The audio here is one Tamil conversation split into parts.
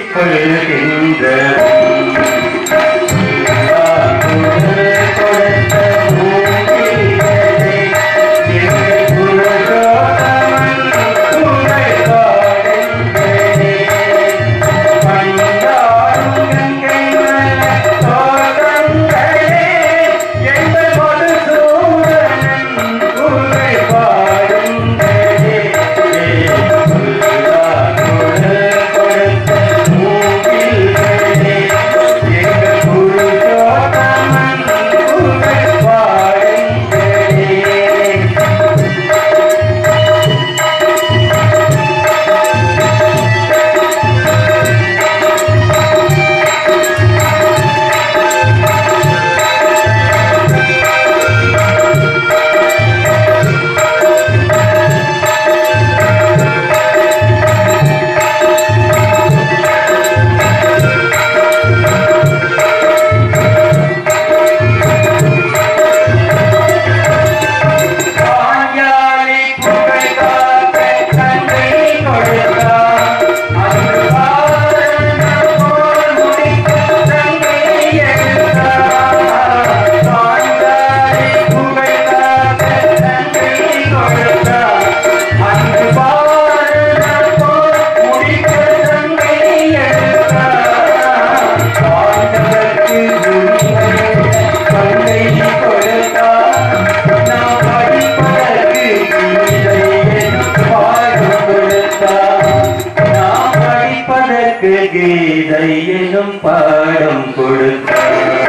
கீதை எனும் பாடம் கொடுத்தார்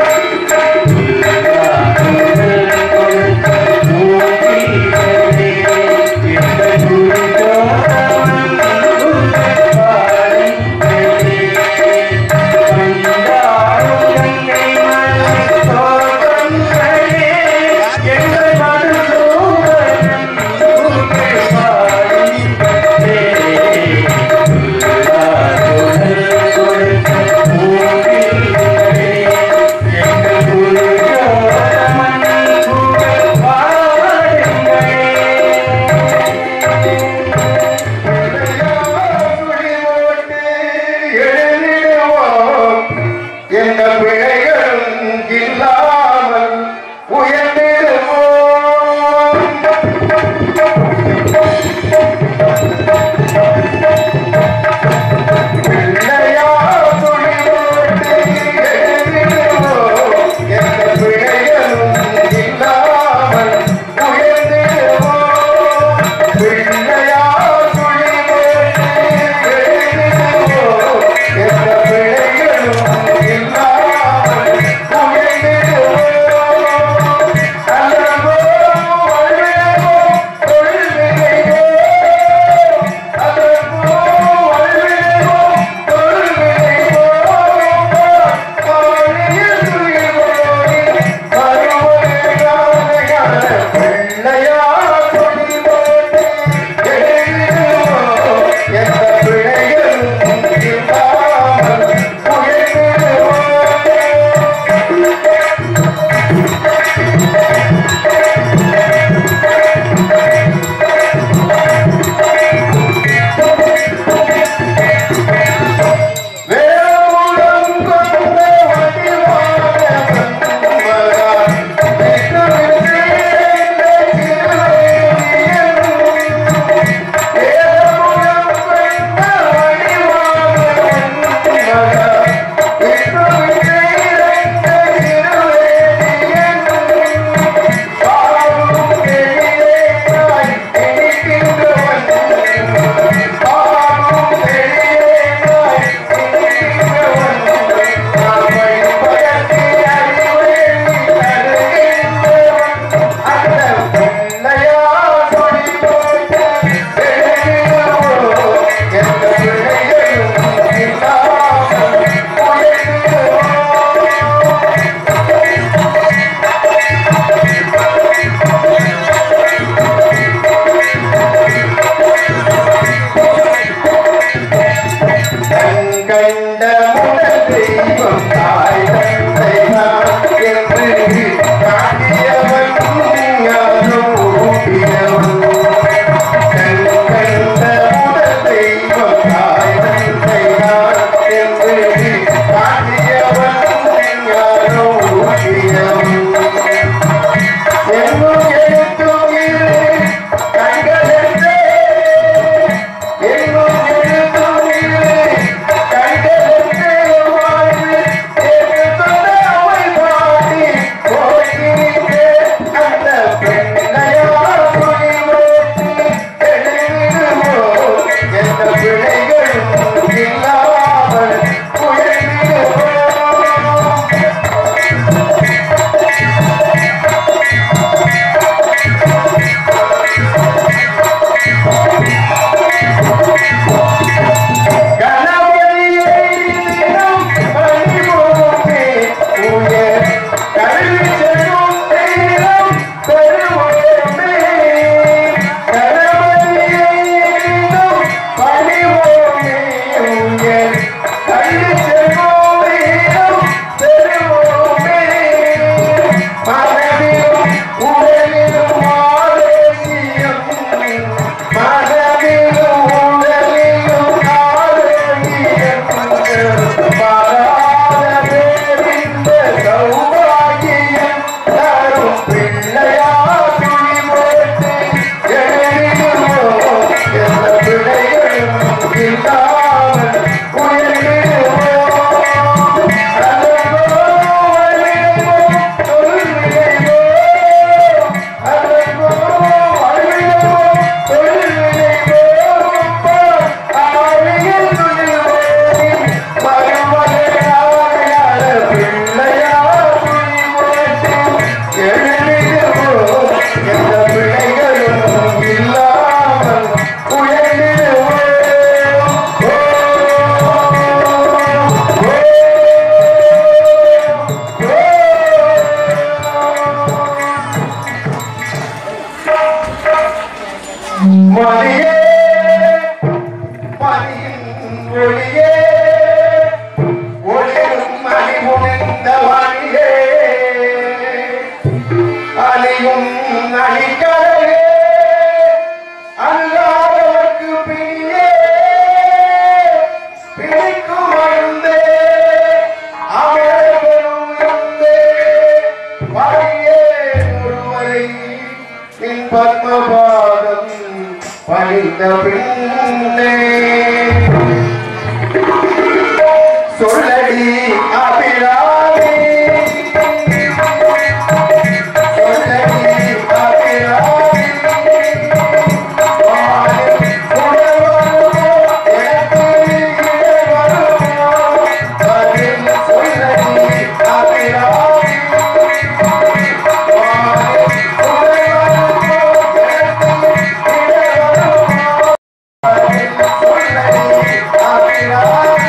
மணியே பனியின் ஒளியே ஒளிரும் மணி உணர்ந்த வாணியே அலையும் அணிக்கடலே அல்லாதவர்க்கு பிணியே பிணிக்கும் மருந்தே அமரவரும் இருந்தே பழியே ஒருவரை நின் பத்மபாதம் பணிந்த பின்னே சொல்லடி அபிராமி சொல்லடி அபிராமி வானில் உணர்வருமோ எனக்கு இடர்வருமோ பதில் சொல்லடி அபிராமி வானில் உணர்வருமோ எனக்கு இடர்வருமோ பதில் சொல்லடி அபிராமி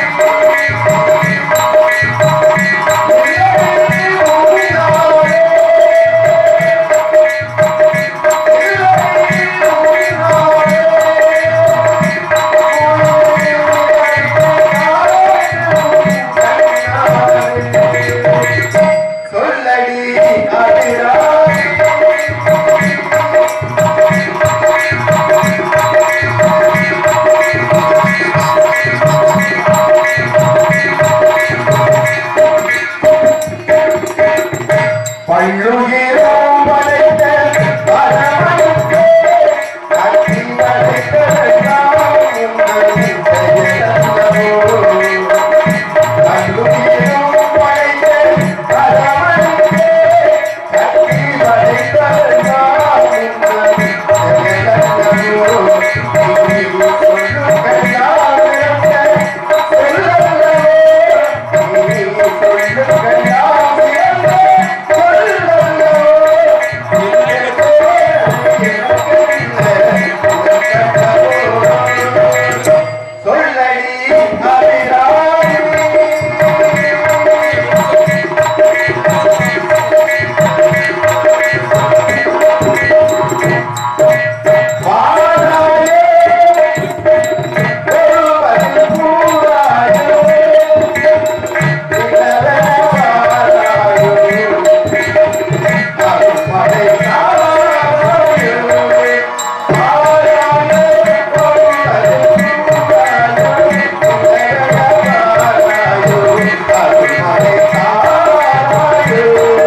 சொல்லடி அபிராமி பள்ளுயிரும் படைத்த பரமனுக்கு கட்டி படைத்ததெல்லாம் உங்கள் பெயரல்லவோ. பள்ளுயிரும் படைத்த பரமனுக்கு கட்டி படைத்ததெல்லாம் உங்கள் பெயரல்லவோ. நீ சொல்லுகையால் பிறந்த சொல்லல்லவோ. நீ சொல்லுகையால் பிறந்த சொல்லல்லவோ. சொல்லடி அபிராமி வாராயே ஒரு பதில் கூறாயோ நிலவே வாராயோ அருள்மழை காராயோ வாராயே ஒரு பதில் கூறாயோ நிலவே வாராயோ அருள்மழை காராயோ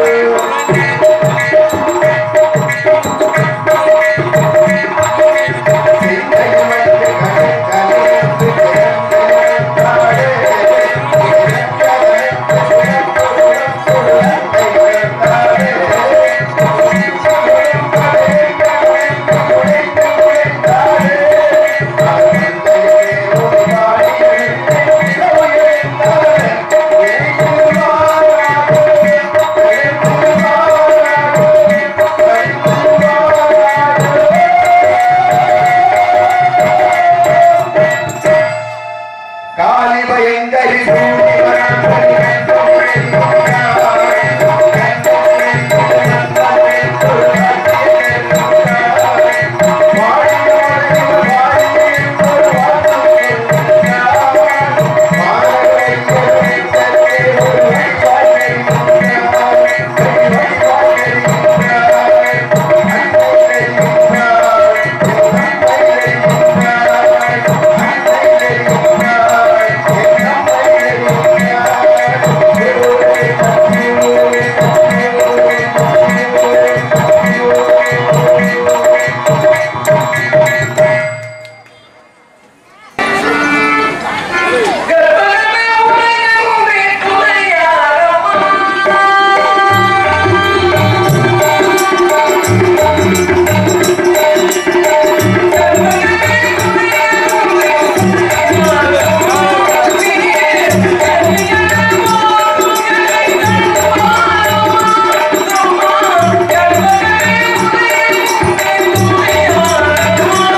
காலி பயங்கரி Yeah.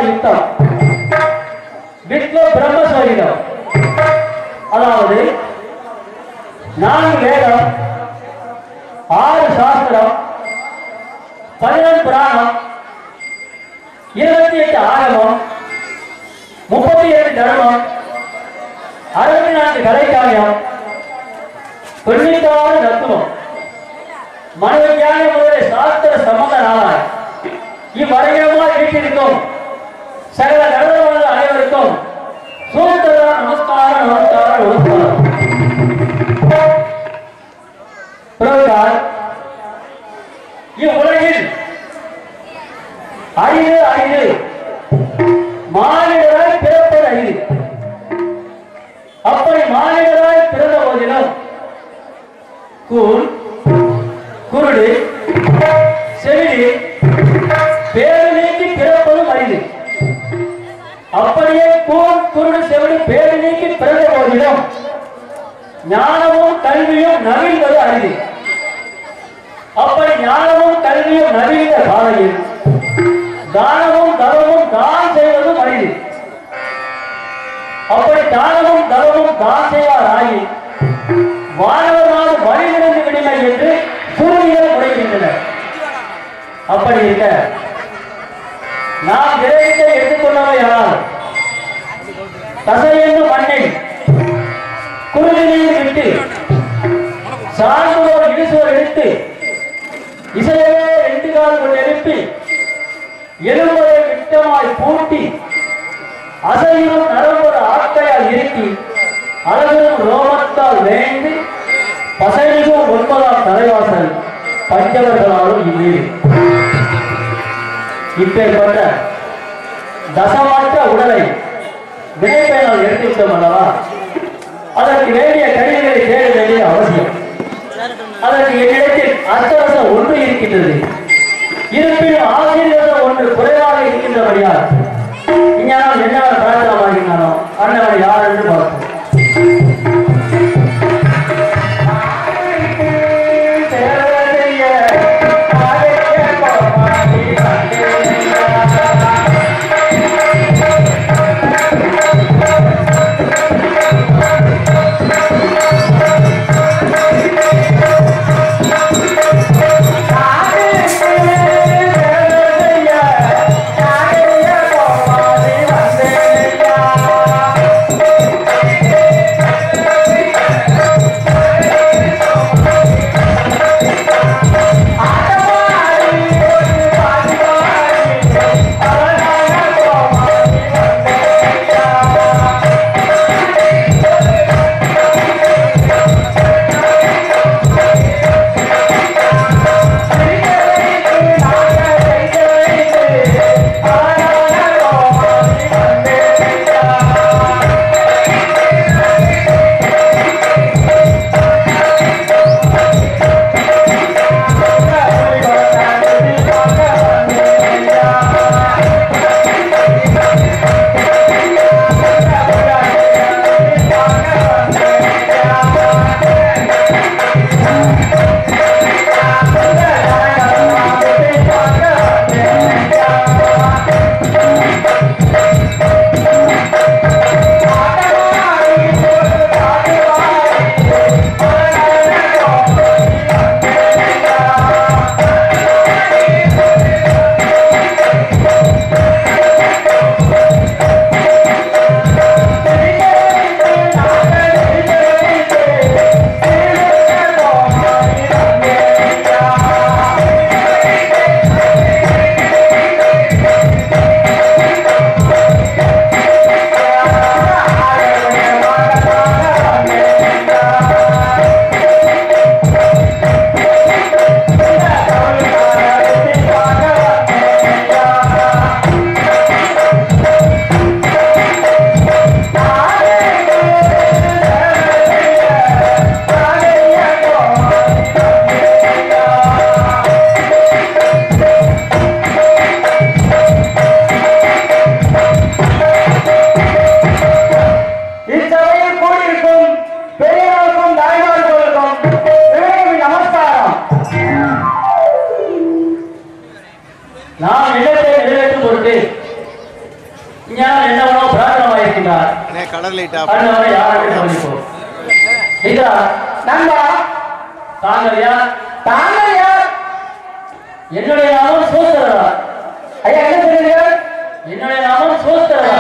யுத்தம் விஸ்வ பிரம்மஸ்வரிதம் அதாவது நான்கு வேதம் ஆறு சாஸ்திரம் பதினெட்டு புராணம் இருபத்தி எட்டு ஆகமம் முப்பத்தி ஏழு தர்மம் அறுபத்தி நான்கு கலைக்காரியம் தொண்ணூத்தாறு தத்துவம் மனோவிஞ்ஞான முதலிய சாஸ்திர சம்பந்த நாளாய் இவ்வரையமாக வீட்டிற்கும் சகல கடவுள் அனைவருக்கும் சூத்திர நமஸ்காரம் நமஸ்காரம் நமஸ்காரம் பிறகுதான் இவ்வுலகில் அரிது அரிது மானிடராய் பிறப்பது அரிது அப்படி மானிடராய் பிறந்த போதிலும் கூழ் குருடு செவிலி பேரு நீக்கி பிறப்பதும் அரிது அப்படியே கூழ் குருடு செவிலி பேரு நீக்கி பிறந்த போதிலும் ஞானமும் கல்வியும் நவீன்பது அரிது அப்படி ஞானமும் கல்வியும் நவீன காலையில் தானமும் தவமும் தான் செய்வதும் அரிது அப்படி தானமும் தவமும் தான் செய்வார் ஆகி வானவர்களால் வழிவிடுந்து விடுமை என்று பூமியில் முறைகின்றனர் அப்படி இருக்க நாம் விரைவித்தை எடுத்துக்கொள்ளவையானால் தசை என்னும் மண்ணில் குருதினையும் விட்டு சார்ந்தோர் இடிசுவர் எடுத்து இசையவே ரெண்டு கால் கொண்டு எழுப்பி எலும்பரை விட்டமாய் பூட்டி அசையும் நரம்பொரு ஆட்டையால் இறுக்கி அழகும் ரோமத்தால் வேண்டு பசைமிகும் ஒன்பதாம் தலைவாசல் பஞ்சவர்களாலும் இவ்வீடு இப்பேற்பட்ட தசமாற்ற உடலை வினைப்பயனால் எடுத்துவிட்டோம் அல்லவா அதற்கு வேண்டிய கருவிகளை தேட வேண்டிய அவசியம் அதற்கு என்னிடத்தில் அர்த்தரசம் ஒன்று இருக்கின்றது இருப்பினும் ஆசீர்வாதம் ஒன்று குறைவாக இருக்கின்றபடியால் இஞ்ஞானம் என்ன பிரார்த்தனமாகினானோ அண்ணவன் யார் என்று பார்ப்போம் Yeah. ஞானம் என்னவனோ பிரார்த்தனமாயிருக்கின்றார் அண்ணே கலர் லைட்டா அண்ணவரை யாரும் கவனிப்போம் இதா நண்பா தாங்கள் யார் தாங்கள் யார் என்னுடைய நாமம் சோஸ்தரா ஐயா என்ன சொல்றீர்கள் என்னுடைய நாமம் சோஸ்தரா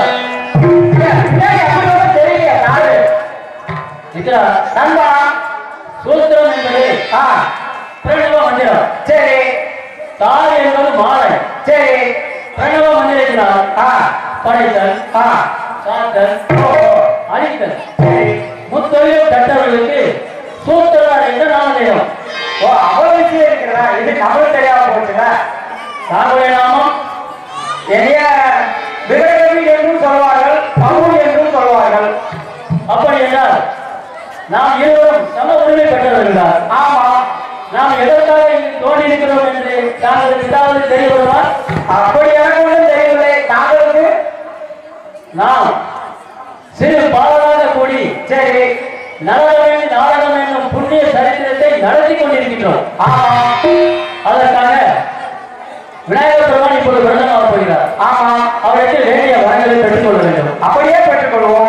தெரியல யாரு இதா நண்பா சூத்திரம் என்பது ஆ பிரணவ மந்திரம் சரி தாய் என்பது மாலை சரி பிரணவ மந்திரத்தினால் ஆ படைத்தல் ஆ சாத்தல் ஓ அழித்தல் சரி முத்தொழில் கட்டவர்களுக்கு சூத்திரா என்ற நாமதேயம் ஓ அவ்வளவு விஷயம் இருக்கிறதா இது நம்மளுக்கு தெரியாம போச்சுல தாங்களுடைய நாமம் என்னைய விகடகவி என்றும் சொல்வார்கள் பவுல் என்றும் சொல்வார்கள் அப்படி என்றால் நாம் இருவரும் சம உரிமை பெற்றவர்களார் ஆமா நாம் எதற்காக இங்கு தோன்றி இருக்கிறோம் என்று தாங்களுக்கு ஏதாவது தெரிய வருமா அப்படி எனக்கு ஒன்றும் தெரியவில்லை தாங்களுக்கு நாம் சிறு பாலராக கூடி சரி நரவேணி நாடகம் என்னும் புண்ணிய சரித்திரத்தை நடத்தி கொண்டிருக்கின்றோம் ஆமா அதற்காக விநாயகர் பெருமான் இப்போது விரதமாக போகிறார் ஆமா அவருக்கு வேண்டிய வரங்களை பெற்றுக் கொள்ள வேண்டும் அப்படியே பெற்றுக்கொள்வோம்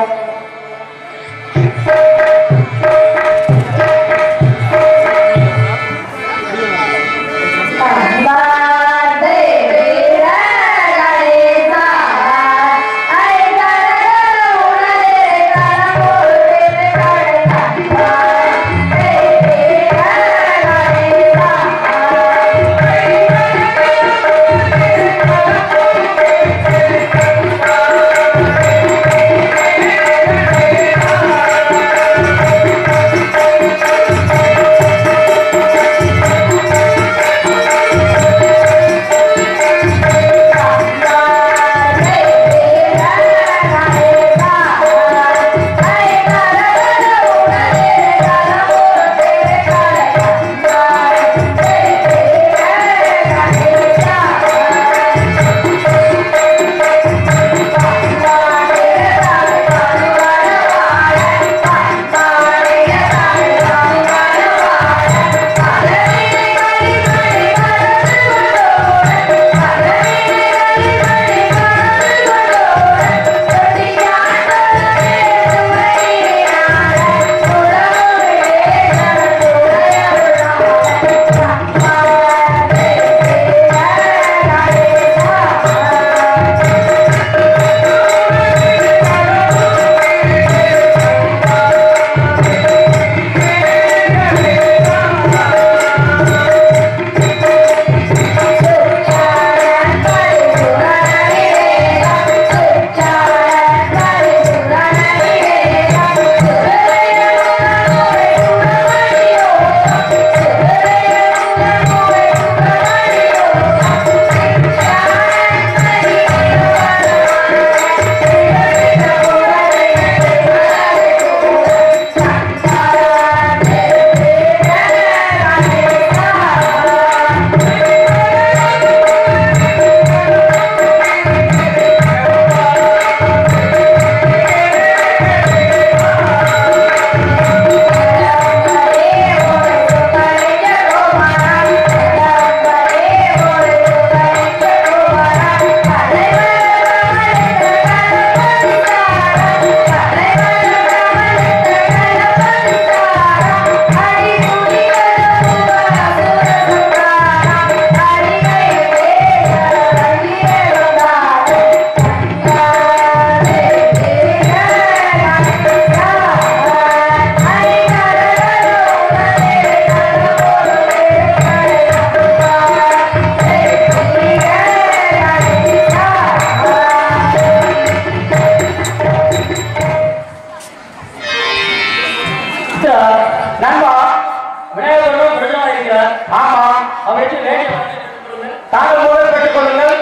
நண்பா விநாயகர் பெருமான் விரதமாக இருக்கிறார் ஆமா அவருக்கு வேண்டிய வரங்களை பெற்றுக் கொள்ளுங்கள் தாங்கள் முதல் பெற்றுக் கொள்ளுங்கள்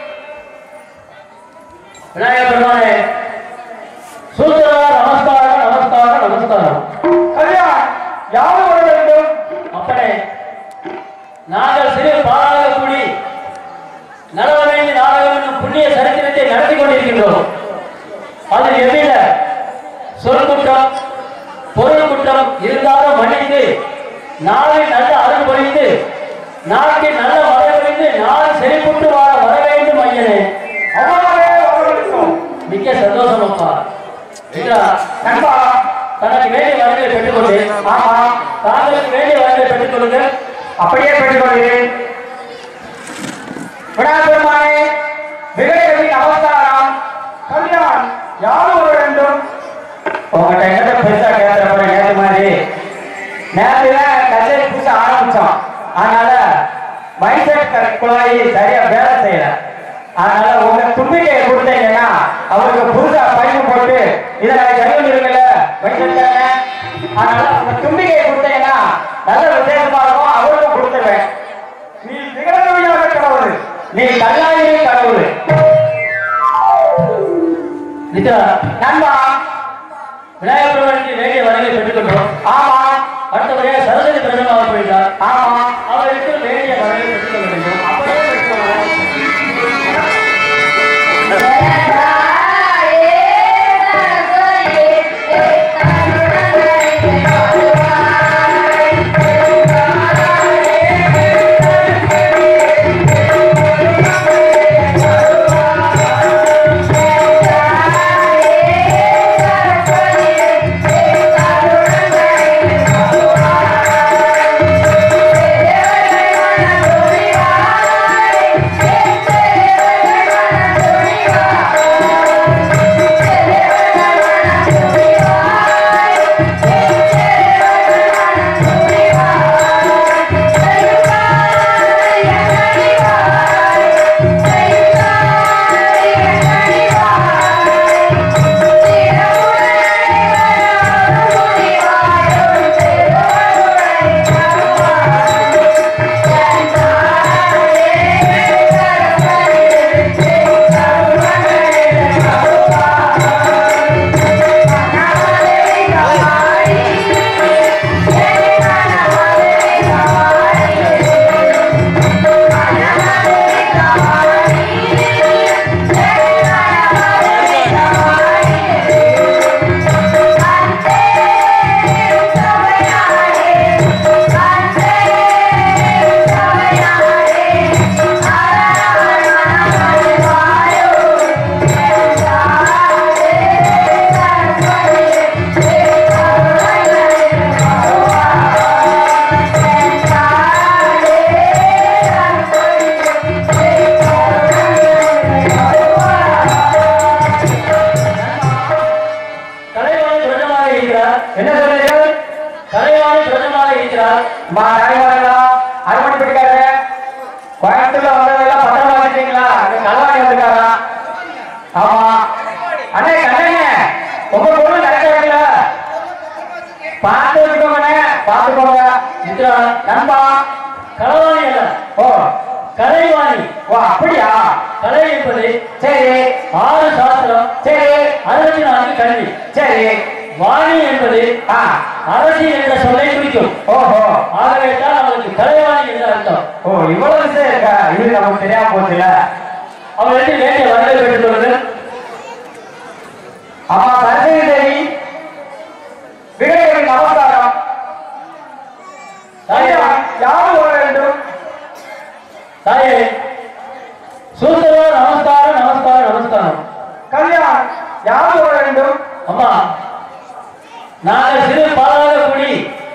விநாயகர் பெருமானே சூத்திரா நமஸ்காரம் நமஸ்காரம் நமஸ்காரம் கல்யாண் யாரும் வர வேண்டும் அப்பனே நாங்கள் சிறு பாலாக கூடி நலவவேண்டி நாடகம் என்னும் புண்ணிய சரித்திரத்தை நடத்தி கொண்டிருக்கின்றோம் அதில் எவ்வித சொல் குற்றம் பொருள் குற்றம் இருந்தாலும் மன்னித்து நாளை நல்ல அருள் பொழிந்து நாட்டில் நல்ல மழை பொழிந்து நாள் செழிப்புற்று வாழ வர வேண்டும் ஐயனே அவ்வளவே வரவேற்கும் அப்பா மித்ரா நண்பா தனக்கு வேண்டிய வரங்களை பெற்றுக்கொண்டேன் ஆமா தாங்களுக்கு வேண்டிய வரங்களை பெற்றுக் கொள்ளுங்கள் அப்படியே பெற்றுக்கொள்கிறேன் விடாபெருமானே விவேகவி நமஸ்காரம் கல்யாண் யாரும் ஒரு வேண்டும் உங்கள்கிட்ட என்ன பெருசா கேட்கற நேற்று மாதிரி நேரத்துல கச்சேரி புதுசா ஆரம்பிச்சோம் அதனால மைண்ட் செட் குழாய் சரியா வேலை செய்யல அதனால உங்க தும்பிக்கையை கொடுத்தீங்கன்னா அவருக்கு புதுசா பைப்பு போட்டு இதை நான் சரி பண்ணிருக்கல மைண்ட் செட் அதனால உங்க தும்பிக்கையை கொடுத்தீங்கன்னா நல்ல விசேஷமா இருக்கும் அவருக்கும் கொடுத்துருவேன் நீ திகழவியாக கடவுள் நீ கல்லாயி கடவுள் மித்ரா நண்பா விநாயகர் பெருமானுக்கு வேண்டிய வரங்களை பெற்றுக்கொண்டோம் ஆமா அடுத்தபடியாக சரஸ்வதி பிரதமாக போயிட்டார் ஆமா அவருக்கு வேண்டிய வரங்களை பெற்றுக்கொள்ள வேண்டும் அப்படியே பெற்றுக்கொள்வோம். கலைவாணி பிரதமாக இருக்கிறார் என்ன சொல்றீர்கள் கலைவாணி பிரதமாக இருக்கிறார் மா தாய்மார்களா அருமணி பிடிக்காரு கோயம்புத்தூர்ல வந்ததெல்லாம் பத்திரமா வச்சுட்டீங்களா அங்க கலவாணி வந்திருக்காரா ஆமா அண்ணே கண்ணே உங்க பொண்ணு கரெக்டா இருக்குல்ல பார்த்து வச்சுக்கோங்கண்ணே பார்த்துக்கோங்க மித்ரா நண்பா கலைவாணி அல்ல ஓ கலைவாணி ஓ அப்படியா கலை என்பது சரி ஆறு சாஸ்திரம் சரி அறுபத்தி நான்கு கல்வி சரி வாணி என்பது ஆ அரசி என்ற சொல்லை குறிக்கும் ஓஹோ ஆகவே தான் அவருக்கு கலைவாணி என்று அர்த்தம் ஓ இவ்வளவு விஷயம் இருக்கா இது நமக்கு தெரியாம போச்சுல அவர்களுக்கு வேண்டிய வரலை பெற்றுக் கொள்ளுங்கள் அம்மா சரஸ்வதி தேவி விவேகவி நமஸ்காரம் தாயே யாரும் வர வேண்டும் தாயே சூத்திரா நமஸ்காரம் நமஸ்காரம் நமஸ்காரம் கல்யாண் யாரும் வர வேண்டும் அம்மா நாங்கள் சிறு பாலாக கூடி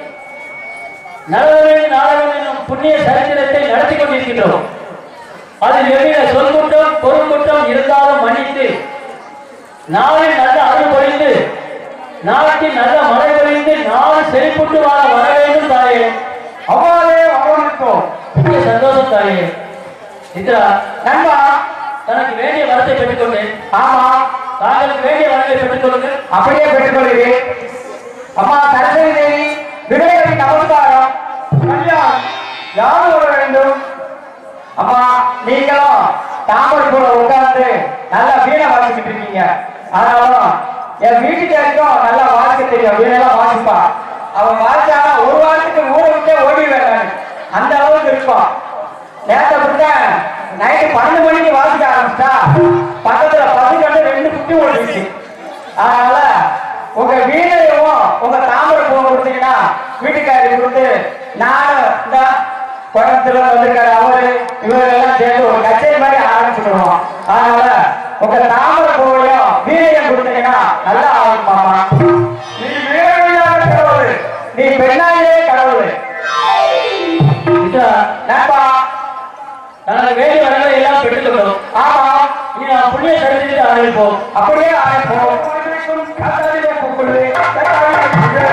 நலவழி நாடகம் என்னும் புண்ணிய சரித்திரத்தை நடத்தி கொண்டிருக்கின்றோம் அதில் எவ்வித சொல்குற்றம் பொருட்குற்றம் இருந்தாலும் மன்னித்து நாளில் நல்ல அருள் பொழிந்து நாட்டில் நல்ல மழை பொழிந்து நாடு செழிப்புட்டு வாழ வர வேண்டும் தாயே அவ்வாறே வரவழைத்தோம் மிக்க சந்தோஷம் தாயே இந்திரா நண்பா தனக்கு வேண்டிய வரத்தை பெற்றுக்கொண்டேன் ஆமா தாங்களுக்கு வேண்டிய வரத்தை பெற்றுக் கொள்ளுங்கள் அப்படியே பெற்றுக்கொள்கிறேன் அம்மா சரஸ்வதி தேவி விவேகவி நமஸ்காரம் கல்யாண் யாரும் வர வேண்டும் அம்மா நீங்களும் தாமரை கூட உட்கார்ந்து நல்லா வீணை வாசிக்கிட்டு இருக்கீங்க ஆனாலும் என் வீட்டுக்காருக்கும் நல்லா வாசிக்க தெரியும் வீணெல்லாம் வாசிப்பா அவன் வாசிச்சானா ஒரு வாரத்துக்கு ஊரை விட்டே ஓடிடுவேன் நான் அந்த அளவுக்கு இருப்பான் நேரத்தை அப்படித்த நைட்டு பன்னெண்டு மணிக்கு வாசிக்க ஆரம்பிச்சா பக்கத்துல பசுக்கண்டு ரெண்டு குட்டி ஓடிடுச்சு அதனால உங்க வீணையும் உங்க தாமரை பூ கொடுத்தீங்கன்னா வீட்டுக்காரி கொடுத்து நானும் இந்த கோயம்புத்தூர்ல வந்திருக்காரு அவரு இவங்க எல்லாம் சேர்ந்து ஒரு கச்சேரி மாதிரி ஆரம்பிச்சுடுவோம் அதனால உங்க தாமரை பூவையும் வீணையும் கொடுத்தீங்கன்னா நல்லா ஆகும் மாமா நீ வீரவில்லாத கடவுள் நீ பெண்ணாயிலே கடவுள் இதா, நண்பா நாங்க வேண்டி வரங்களை எல்லாம் பெற்றுக்கொண்டோம் ஆமா இனி நான் புண்ணிய சரித்திரத்தை ஆரம்பிப்போம் அப்படியே ஆரம்பிப்போம் கத்தாரிலே கூப்பிடு கத்தாரிலே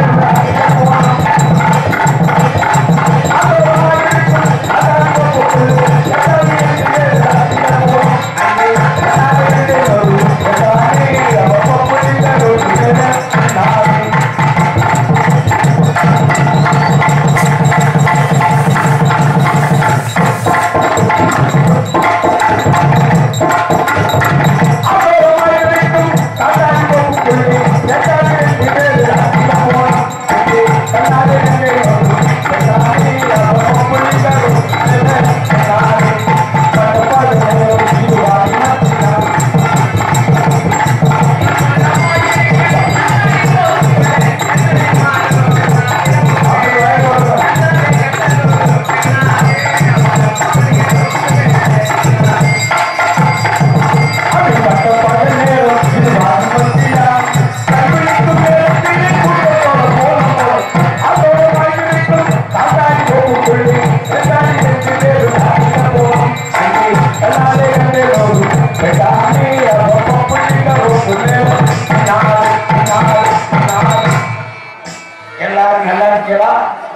எல்லாரும் நல்லா இருக்கீங்களா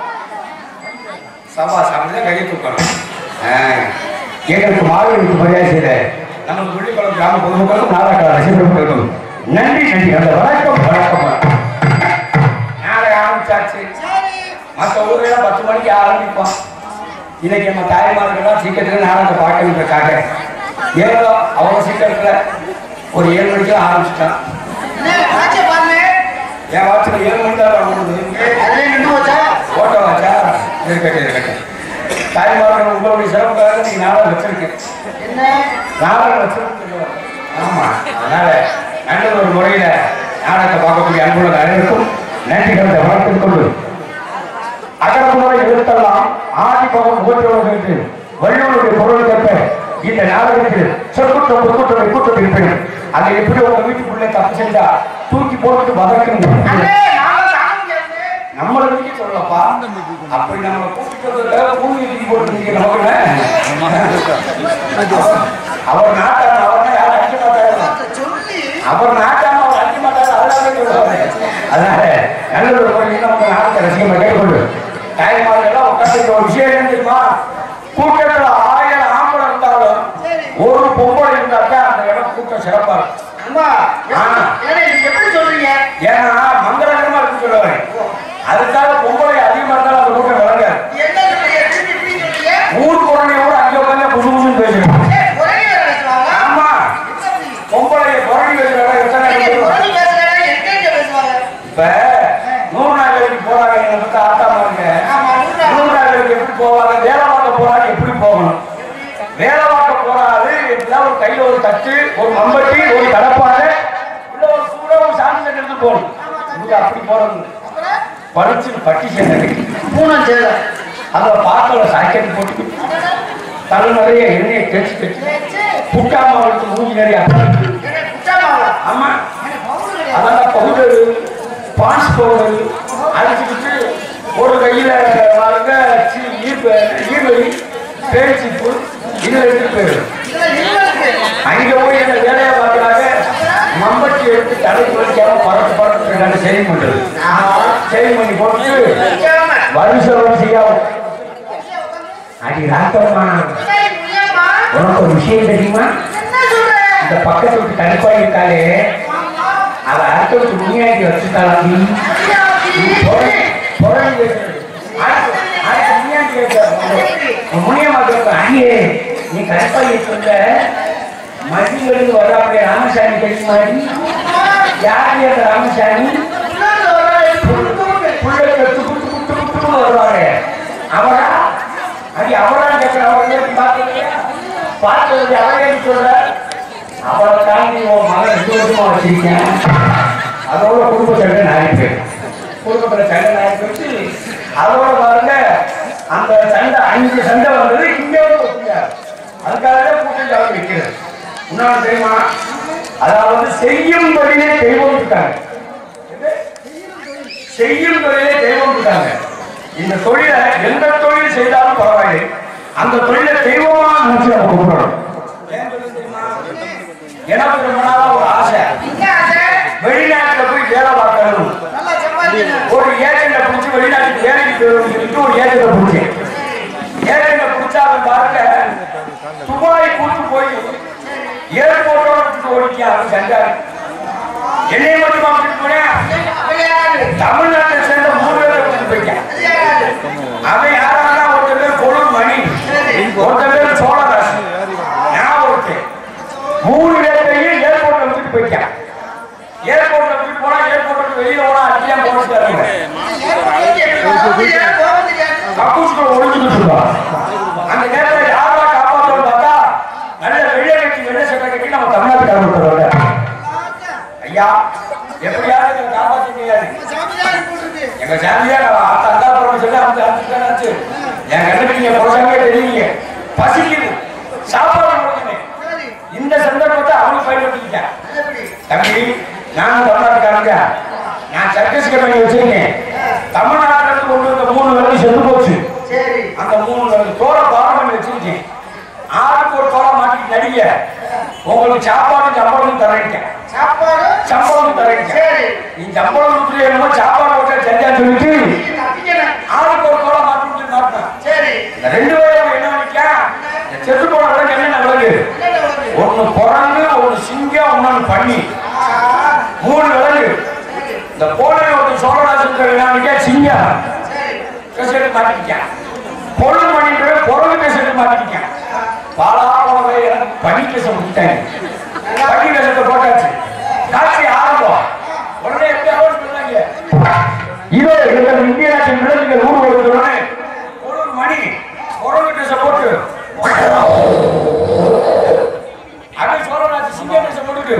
சபா சாப்பிட்டு கையை தூக்கணும் எங்களுக்கு மாவீரனுக்கு மரியாதை செய்த நமக்கு புள்ளிக்குளம் கிராம பொதுமக்களும் நாடக ரசிகர்களுக்கும் நன்றி நன்றி அந்த வணக்கம் வணக்கம் நாளை ஆரம்பிச்சாச்சு மற்ற ஊர்ல பத்து மணிக்கு ஆரம்பிப்போம் இன்னைக்கு நம்ம தாய்மார்கள்லாம் சீக்கிரத்துல நாடகம் பார்க்கணுன்றக்காக ஏதோ அவ்வளோ சீக்கிரத்துல ஒரு ஏழு மணிக்கு ஆரம்பிச்சிட்டான் என் வாட்சில் ஏழு மணி தான் ஓடுது ஓட்ட வாச்சா இருக்கட்டும் இருக்கட்டும் தாய்மார்கள் உங்களுடைய சிறப்புக்காக நீங்க நாடகம் வச்சிருக்கேன் நாடகம் வச்சிருக்கேன் ஆமா அதனால நல்ல ஒரு முறையில நாடகத்தை பார்க்கக்கூடிய அன்புள்ள அனைவருக்கும் நன்றி கலந்த வணக்கம் கொண்டு அகரமுறை எழுத்தெல்லாம் ஆதிபவன் முகற்றோடு வள்ளுவருடைய பொருள் கேட்ப இந்த நாடகத்தில் சொற்குற்றம் பொற்குற்றம் கூட்டம் இருப்பினும் அதை எப்படி உங்க வீட்டுக்குள்ளே தப்பு செஞ்சா தூக்கி போட்டு வதக்கணும் நம்மளை பத்தி சொல்லப்பா அப்படி நம்ம கூப்பிட்டு பூமி தூக்கி போட்டு நமக்கு அவர் நாட்டான அவர் யாரும் அடிக்க மாட்டாரு அவர் நாட்டான அவர் அடிக்க மாட்டாரு அதனால சொல்லுவாரு அதனால நல்ல ஒரு முறையில் நம்ம நாடகத்தை ரசிகமாக கேட்டுக்கொண்டு தாய்மார்கள் எல்லாம் உட்காந்து ஒரு விஷயம் என்ன தெரியுமா கூட்டத்துல ஆயிரம் ஆம்பளை இருந்தாலும் ஒரு பொம்பளை இருந்தாக்கா அந்த இடம் கூட்டம் சிறப்பா இருக்கும் ஏன்னா மங்களகரமா இருக்கு சொல்லுவாரு அதுக்காக பொம்பளை அதிகமா இருந்தாலும் அந்த கூட்டம் விளங்காது ஊருக்கு உடனே கூட அங்கே உட்காந்து புது புதுன்னு பேசுறோம் ஆமா பொம்பளைய புறணி வைக்கிறவங்க எத்தனை பேர் சொல்லுவாங்க? இப்ப நூறு நாள் வேலைக்கு போறாங்க எங்க பக்கம் ஆத்தாமா இருக்கு நூறு நாள் வேலைக்கு எப்படி போவாங்க வேலை பார்க்க போறாங்க எப்படி போகணும் வேலை பார்க்க போறாரு எப்படிதான் ஒரு கையில ஒரு தட்டு ஒரு மம்பட்டி ஒரு கடப்பாடு இல்ல ஒரு சூட ஒரு சாமி எடுத்து போகணும் இவங்க அப்படி போறது படிச்சு பட்டி சேர்ந்து அந்த பாக்கல சாக்கெட் போட்டு தலை நிறைய எண்ணெயை தேய்ச்சி தேய்ச்சி புட்டாமா எடுத்து மூஞ்சி நிறைய ஆமா அதான் பவுடர் பான்ஸ் பவுடர் அடிச்சுக்கிட்டு ஒரு கையில வாங்க சி- ஈர்ப்பு ஈர்வலி பேச்சிப்பு இதுல எடுத்துட்டு போயிடும் அங்க போய் என்ன வேலையை பார்க்கறாங்க மம்பட்டி எடுத்து தலைக்கு வச்சாம பறத்து பறத்து ரெண்டு சரி பண்றது சரி பண்ணி போட்டு வருஷம் வரிசையாவும் அடி ராத்தம்மா உனக்கு ஒரு விஷயம் தெரியுமா இந்த பக்கத்து வீட்டு தனிப்பாய் இருக்காளே அவ அடுத்த வீட்டு முனியாண்டி வச்சுட்டாளாம் முனியம்மா கேட்ப அடியே நீ கருப்பாய் சொல்ல மதியிலிருந்து வர்றாப்பே ராமசாமி தெரியுமா யார் அந்த ராமசாமி பிள்ளைங்க துப்பு துப்பு துப்பு துப்புன்னு வருவாங்க அவரா அது அவரா கேட்கிறவங்க பார்த்தீங்க பார்த்தது அவரே சொல்ற அவரை தாண்டி உன் மகன் ரெண்டு வருஷமா வச்சிருக்கேன் அதோட குடும்ப சண்டை நாயிட்டு குடும்பத்துல சண்டை நாயிட்டு வச்சு அதோட பாருங்க அந்த சண்டை அஞ்சு சண்டை வந்தது இங்கே வந்து வச்சுங்க அதுக்காக கூட்டம் ஜாதி வைக்கிறது இன்னொன்று தெரியுமா அதாவது செய்யும் தொழிலே தெய்வம் இருக்காங்க செய்யும் தொழிலே தெய்வம் இருக்காங்க இந்த தொழிலை எந்த தொழில் செய்தாலும் பரவாயில்லை அந்த தொழிலை தெய்வமா நினைச்சு நம்ம கூப்பிடணும் ஏன் சொல்ல தெரியுமா? எனக்கு ரொம்ப நாளா ஒரு ஆசை வெளிநாட்டுல போய் வேலை பார்க்கணும் ஒரு ஏஜென்ட பிடிச்சி வெளிநாட்டுக்கு வேலைக்கு போயிடணும்னு சொல்லிட்டு ஒரு ஏஜென்ட பிடிச்சேன் ஏஜென்ட பிடிச்சா அவன் பாருங்க துபாய் கூட்டு போய் ஏர்போர்ட்டோட விட்டு ஓடிக்கியா அவன் செஞ்சாரு என்னைய மட்டும் கூட்டிட்டு போனேன் தமிழ்நாட்டை சேர்ந்த மூணு பேரை கூட்டிட்டு போயிட்டேன் அவன் யாரானா ஒருத்தர் பேர் கொழும் மணி ஒருத்தர் பேர் சோழதாஸ் நான் ஒருத்தன் மூணு பேர்த்தையும் ஏர்போர்ட்ல விட்டுட்டு போயிட்டேன் ஏர்போர்ட்ல விட்டுட்டு போனா ஏர்போர்ட்ல வெளியில போனா அடியா போட்டு கக்கூசுக்குள்ள ஒளிஞ்சுட்டு இருக்கான் அந்த நேரத்துல யாரா காப்பாற்றணும் பார்த்தா நல்ல வெள்ளை கட்டி வெள்ளை சட்டை கட்டி நம்ம தமிழ்நாட்டுக்காரர் ஒருத்தர் ஐயா எப்படியாவது எங்களை காப்பாற்ற முடியாது எங்க சாமியா அத்தா அத்தா போறோம்னு சொல்லி அவங்க அனுப்பிச்சு என் கண்ணுக்கு நீங்க புரசாங்க தெரியுங்க பசிக்குது சாப்பாடு கொடுக்கணும் இந்த சந்தர்ப்பத்தை அவனுக்கு பயன்படுத்திக்கிட்டேன் தம்பி நானும் தமிழ்நாட்டுக்காரங்க நான் சர்க்கஸ் கம்பெனி வச்சிருக்கேன் தமிழ்நாட்டுல இருந்து கொண்டு வந்த மூணு விரல் செத்து போச்சு அந்த மூணு விரல் தோலை பாடம் பண்ணி வச்சிருக்கேன் ஆளுக்கு ஒரு தோலை மாட்டிட்டு நடிங்க உங்களுக்கு சாப்பாடு சம்பளம் தரேன் சம்பளம் தரேன் நீ சம்பளம் கொடுத்து என்னமோ சாப்பாடு போட்டா செஞ்சா சொல்லிட்டு ஆளுக்கு ஒரு தோலை மாட்டி மாட்டினான் இந்த ரெண்டு பேரும் என்ன நினைக்கா இந்த செத்து போன விலங்கு என்னென்ன விலங்கு ஒண்ணு குரங்கு ஒண்ணு சிங்கம் ஒண்ணு பண்ணி மூணு விலங்கு இந்த போலே ஒரு சோழராஜன் நினைக்கா சிங்கம் கசெட்டு மாட்டிக்கிட்டான் பொண்ணு பண்ணிட்டு குரங்கு கசெட்டு மாட்டிக்கிட்டான் பாலாவளவை எனக்கு பனி கசை முடித்தாங்க பனி கசத்தை போட்டாச்சு காட்சி ஆரம்பம் உடனே எப்படி அவார்டு பண்ணாங்க இதோ எங்கள் இந்திய நாட்டின் விலங்குகள் ஊர் கொடுத்தோடனே ஒரு ஒரு மணி குரங்கு ட்ரெஸ்ஸை போட்டு அப்படியே சோழராஜ் சிங்க ட்ரெஸ்ஸை போட்டுட்டு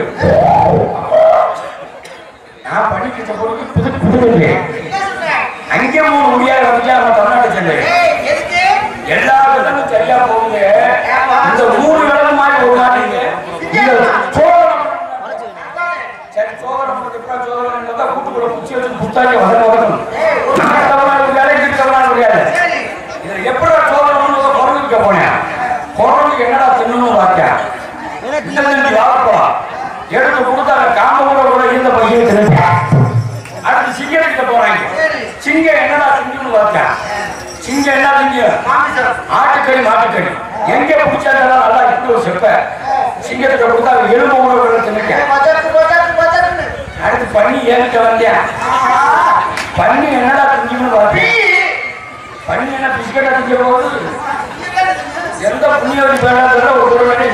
நான் பனி ட்ரெஸ்ஸை போட்டு புது புது அங்கே மூணு முடியாது வந்து அவன் தமிழ்நாட்டை சென்று எல்லா விதமும் சரியா போகுது இந்த மூணு விதம் மாதிரி ஒரு மாட்டீங்க இந்த சோழம் சரி சோழம் எப்படா சோழம் இருந்தா கூட்டுக்குள்ள குச்சி வச்சு புத்தாக்கி வசன வசனம் நம்ம தமிழ்நாடு முடியாது இங்கிட்டு தமிழ்நாடு முடியாது இதுல எப்படா சோழம் குரங்குக்க போனேன் குரங்கு என்னடா தின்னணும் வாக்கியா இந்த தண்ணி வாழப்போம் எடுத்து கொடுத்தாங்க காம்பவுண்ட கூட இருந்த பையன் திரும்பி அடுத்து சிங்கத்துக்கிட்ட போறாங்க சிங்கம் என்னடா திங்குன்னு பார்த்தா சிங்கம் என்ன திங்கும் ஆட்டுக்கறி மாட்டுக்கறி எங்க பிடிச்சாலும் நல்லா இப்படி ஒரு செப்ப சிங்கத்துக்கு கொடுத்தா அது எலும்பு உணவு தின்னுக்க அடுத்து பண்ணி ஏன்கிட்ட வந்தியா பண்ணி என்னடா திங்குன்னு பார்த்தேன் பண்ணி என்ன பிஸ்கட்டா திங்க போகுது எந்த புண்ணியவதி பேராத ஒரு ஒரு வேலை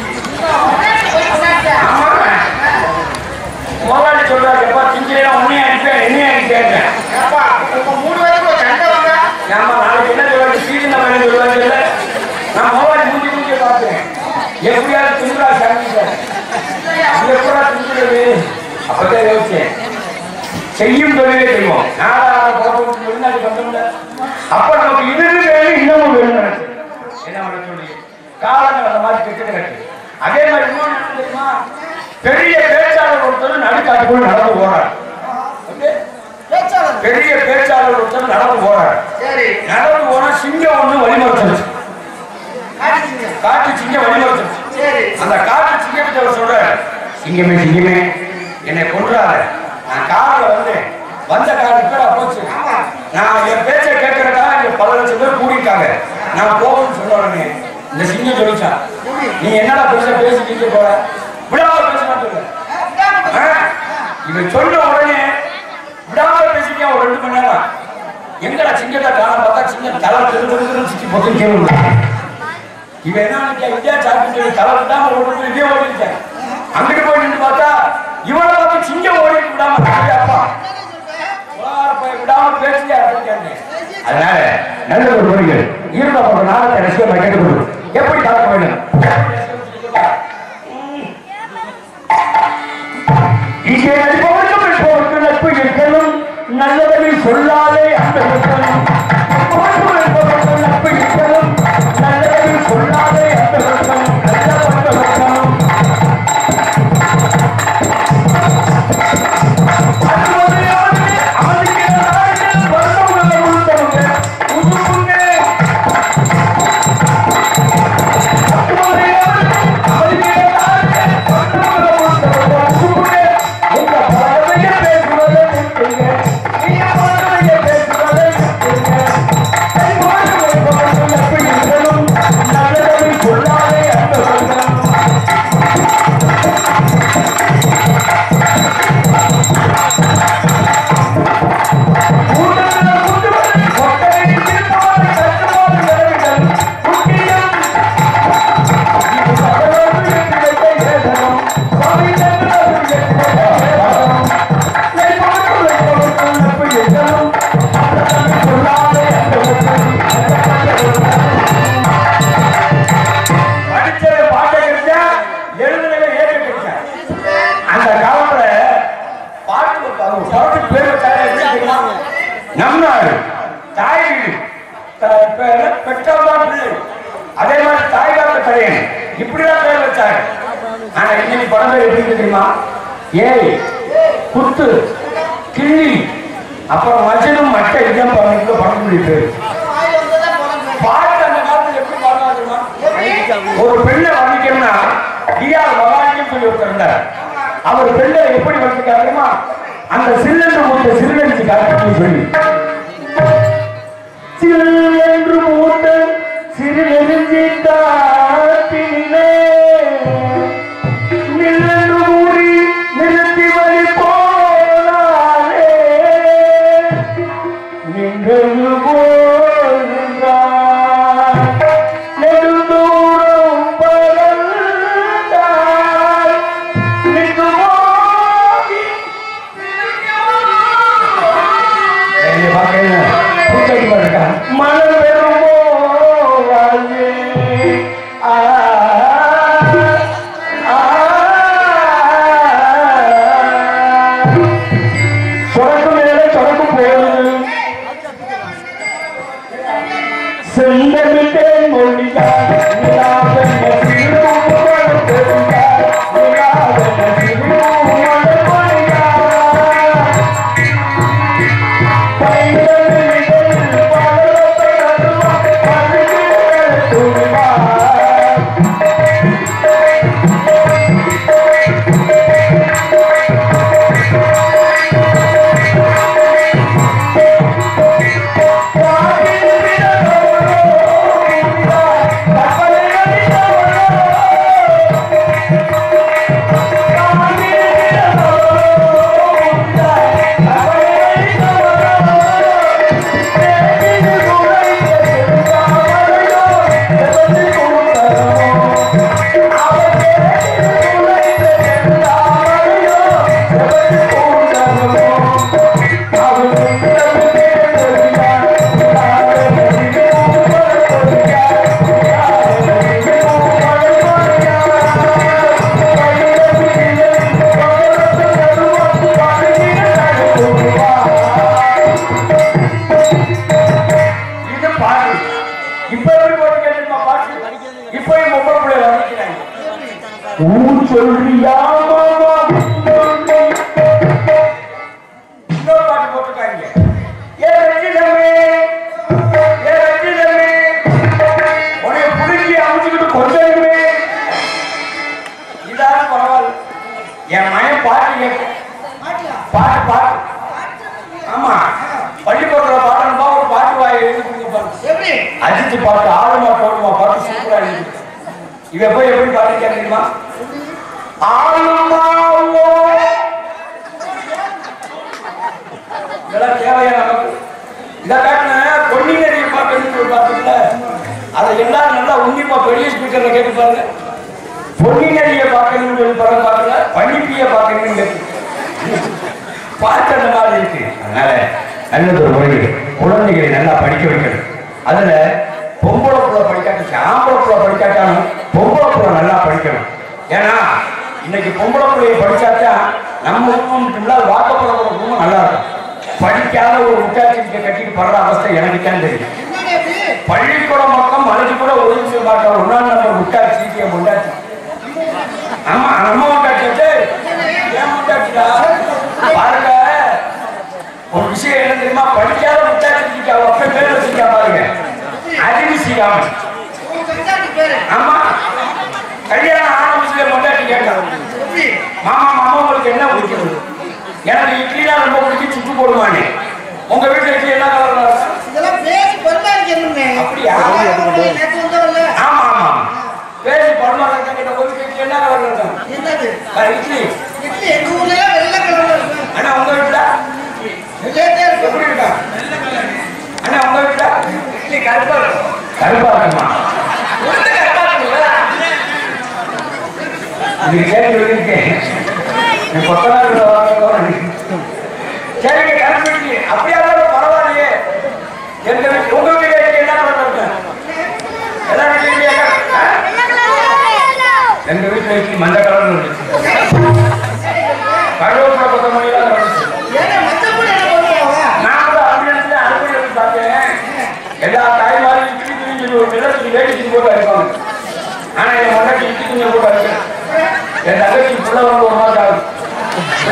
முதலாளி சொல்றாரு எப்பா திங்கினா உன்னையும் அடிப்பேன் என்னையும் அடிப்பேன் ஆமா நாளைக்கு என்ன சொல்றாரு சீரியல் வேலை சொல்றாரு இல்ல நான் முதலாளி மூஞ்சி மூஞ்சி பார்த்தேன் எப்படியாவது திமுறா சாமி சார் எப்படா திமுறது அப்பதான் யோசிச்சேன் செய்யும் தொழிலே செய்வோம் நாடாக புறப்பட்டு வெளிநாட்டு வந்தோம்ல அப்ப நமக்கு இது வேணும் இன்னமும் வேணும் நினைச்சேன் என்ன பண்ண சொல்லி காலங்கள் அந்த மாதிரி கெட்டு கிடக்கு அதே மாதிரி இன்னொன்னு என்ன தெரியுமா பெரிய பேச்சாளர் ஒருத்தர் நடுக்காட்டுக்குள் நடந்து போறார் பெரிய பேச்சாளர் ஒருத்தர் நடந்து போறார் நடந்து போனா சிங்கம் ஒண்ணு வழிமறிச்சிருச்சு காட்டு சிங்கம் வழிமறிச்சிருச்சு அந்த காட்டு சிங்கத்தை அவர் சொல்றாரு சிங்கமே சிங்கமே என்னை கொன்றாரு நான் கார்ல வந்தேன் வந்த கார் இப்படா போச்சு நான் என் பேச்சை கேட்கறதா இங்க பல லட்சம் பேர் கூடியிருக்காங்க நான் போகணும்னு சொன்ன உடனே இந்த சிங்கம் சொல்லிச்சான் நீ என்னடா பெருசா பேசிக்கிட்டு போற விடாம பேச மாட்டேங்க இவன் சொன்ன உடனே விடாம பேசிக்க ஒரு ரெண்டு மணி நேரம் எங்கடா சிங்கத்தை காண பார்த்தா சிங்கம் தலை திரு திரு திரு சுத்தி பொத்து கேள்வி இவன் என்ன நினைச்சா இந்தியா சாப்பிட்டு தலை விடாம ஓடுறது இதே ஓடிருக்கேன் அங்கிட்டு போய் நின்று பார்த்தா இவனை பார்த்து சிங்கம் ஓடி விடாம "ஐயா, அப்பா உலகார போய் விடாம பேசியா இருக்காங்க அதனால நல்ல ஒரு வரிகள் இருந்த ஒரு நாளத்தை ரசிகமாக கேட்டுக்கொண்டு எப்படி பார்க்க வேண்டும் இங்கே நடிப்பவருக்கும் இருப்பவருக்கு நட்பு இருக்கணும் நல்லவரை சொல்லாதே அந்த இருக்கணும் நட்பவருக்கும் இருப்பவருக்கு நட்பு இருக்கணும் நல்லவரை சொல்லாதே அந்த இருக்கணும் நல்ல பண்பு இருக்கணும் அவங்க படத்துக்கு பேர் வச்சாரு எப்படி தெரியுமா நம் நாடு தாய் வீடு த- பெ- பெற்றோர் தான் பிள்ளை அதே மாதிரி தாய் காக்க தலையன் இப்படிதான் பேர் வச்சாரு ஆனா இன்னைக்கு படம் பேர் எப்படி இருக்கு தெரியுமா ஏய் குத்து கிள்ளி அப்புறம் மஜனும் மட்டை இதான் படம் படத்துடைய பேரு பாட்டு அந்த காலத்துல எப்படி பாடுறா தெரியுமா ஒரு பெண்ணை வர்ணிக்கணும்னா டிஆர் பவானியும் சொல்லி ஒருத்தர் இருந்தார் அவர் பெண்ணை எப்படி வர்ணிக்காரு தெரியுமா அந்த சில்லென்று மூத்த சிறுநெஞ்சு காட்டு சொல்லி சில்லென்று மூட்ட சிறுநெருஞ்சி காட்டினிலே நில்லென்று கூறி நிறுத்தி வழி போனாலே நின்று போகின்றார் நெடுந்தூரம் பறந்தார் நின்று போகி என்னை பார்க்கறீங்க? பூச்செடி மாதிரி இருக்கா? மலர் பெறுமோ வாழ்வே. ஆ, ஆ, சொடக்கு மேலே சொடக்கு போகுது செந்தமிட்டேன் மொழியார் நிலாவென்ன திருமணம் பெறுகிறார் நிலாவென்ன திருமணம் கொள்கிறார் இது பாட்டு இப்ப எப்படி போட்டு கேட்டுமா பாட்டு இப்பயும் பொம்பளை பிள்ளை வர்ணிக்கிறாங்க ஊர் சொல்றியா மாமா இன்னொரு பாட்டு போட்டிருக்காங்க ஏ ரஞ்சிதமே ஏ ரஞ்சிதமே உன்னை புடுங்கி அமைச்சுக்கிட்டு கொஞ்சமே இதாலும் பரவாயில்ல என் மயன் பாட்டு கேட்கும் பாட்டு பாட்டு ஆமா பள்ளிக்கூடத்துல பாட்டணும்பா ஒரு பாட்டு வாயை எழுதி கொடுங்க பாரு அஜித் பாட்டு ஆளுமா போடுமா பாட்டு சூப்பரா எழுதி இவ போய் எப்படி பாட்டு கேட்குமா ஆளுமாவோ இதெல்லாம் தேவையா நமக்கு இதை காட்டின பொன்னிங்கரிய பாட்டு ஒரு பாட்டுல அதை எல்லாரும் நல்லா உன்னிப்பா பெரிய ஸ்பீக்கர்ல கேட்டு பாருங்க பொன்னிங்கரிய பார்க்கணும்னு சொல்லி படம் பாருங்க பன்னிப்பிய பார்க்கணும்னு கேட்டு பாட்டு அந்த மாதிரி இருக்கு அதனால நல்லது ஒரு மொழி குழந்தைகளை நல்லா படிக்க வைக்கணும் அதுல பொம்பளை புள்ள படிக்காட்டி ஆம்பளை புள்ள படிக்காட்டாலும் பொம்பளை புள்ள நல்லா படிக்கணும் ஏன்னா இன்னைக்கு பொம்பளை பிள்ளைய படிச்சாதான் நம்ம குடும்பம் இல்லை வாக்கப்பட குடும்பமும் நல்லா இருக்கும் படிக்காத ஒரு முட்டாட்சிக்கு கட்டிட்டு படுற அவஸ்தை எனக்கு தான் தெரியும் பள்ளிக்கூடம் பக்கம் மலைக்கு கூட உதவி செய்ய மாட்டோம் ஒன்னாம் நம்பர் முட்டாட்சி என் முட்டாட்சி ஆமா நம்ம முட்டாட்சி வச்சு ஏன் முட்டாட்சிடா பாருங்க ஒரு விஷயம் என்ன தெரியுமா படிக்காத முட்டாட்சி அவ அப்ப பேர் வச்சிருக்கா பாருங்க அறிவு செய்யாம ஆமா கல்யாணம் ஆன விஷயம் முட்டாட்சி கேட்டாங்க மாமா மாமா உங்களுக்கு என்ன பிடிக்கிறது எனக்கு இட்லி தான் ரொம்ப பிடிக்கும் சுட்டு போடுவானே உங்க வீட்டுல இட்லி என்ன கலர்ல இருக்கும் இதெல்லாம் பேசி பொறுப்பாக்கணும்னே அப்படியா? நேற்று வந்தவல்ல ஆமா ஆமா பேசி பரமாத்மா கிட்ட போய் இட்லி என்ன கலர்ல இருக்கும் என்னது அஹ் இட்லி இட்லி எங்க ஊர்ல எல்லாம் வெள்ளை கலர்ல இருக்கும் அண்ணா உங்க வீட்டுல வெள்ளையாட்டே இருக்கும் எப்படி இருக்கா அண்ணா உங்க வீட்டுல இட்லி கருப்பா இருக்கும் கருப்பா இருக்குமா உளுந்து கருப்பா இருக்குங்களா இது கேள்வி இருக்கேன் கொத்தனார் வாங்க சரிங்க கருப்பு இட்லி அப்படியா இருந்தாலும் பரவாயில்லையே எங்க வீட்டு உங்க வீட்டுல இட்லி என்ன கலர்ல இருக்கு எல்லா வீட்லயும் எங்க வீட்டுல இட்லி மஞ்சள் கலர்ல இருந்துச்சு கருவேப்பிலை கொத்தமல்லி தான் இருந்துச்சு ஏன்னா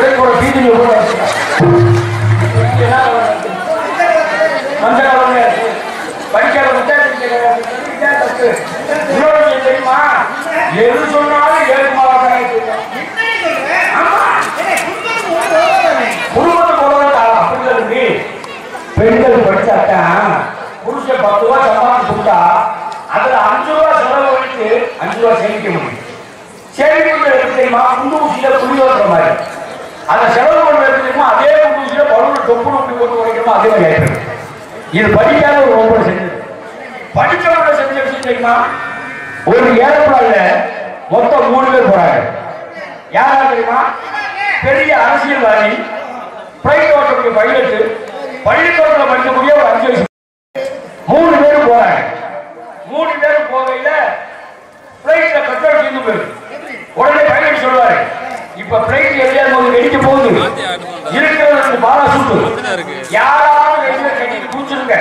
பிள்ளைக்கு ஒரு பீதிங்க கூட வச்சுக்கலாம். என்ன கலர் இருக்கு? மஞ்சள் கலர்ல இருக்கு. படிக்காத முட்டாய் திங்கிறவன் இதான் தப்பு. இன்னொரு விஷயம் தெரியுமா எது சொன்னாலும் ஏழு மாதம் என்னடி சொல்ற? ஆமா ஏய், குடும்பத்துக்கு ஒரு ரோகம் குடும்பத்தை போடுறது அப்படி இல்லை தம்பி. பெண்கள் படிச்சாக்கா புருஷன் பத்து ரூபா சம்பளம் கொடுத்தா அதுல அஞ்சு ரூபா செலவு வச்சு அஞ்சு ரூபா சேமிக்க முடியும் சேமிப்பு எப்படி தெரியுமா குண்டு ஊசியில குடி ஓட்டுற மாதிரி அதை செலவு பண்ண எப்படி தெரியுமா அதே குண்டு ஊசியில பலூன் தொப்புள் அப்படி போட்டு உடைக்கணுமோ அதே மாதிரி ஆயிடுது இது படிக்காத ஒரு ஒவ்வொரு செஞ்சது படிச்சவங்க செஞ்ச விஷயம் தெரியுமா ஒரு ஏரோப்ளான்ல மொத்தம் மூணு பேர் போறாங்க யாரா தெரியுமா பெரிய அரசியல்வாதி பிரைவேட் ஓட்டக்கூடிய பைலட்டு பள்ளிக்கூடத்தில் படிக்கக்கூடிய ஒரு அஞ்சு வயசு மூணு பேரும் போறாங்க மூணு பேரும் போகையில பிளைட்ல பெட்ரோல் தீர்ந்து போயிருக்கு உடனே பைலட் சொல்லுவாரு இப்ப பிளைட் எதையாவது போது வெடிக்க போகுது இருக்கிறது ரெண்டு பாலா சுட்டு யாராவது ரெண்டு பேர் கட்டி பூச்சிருங்க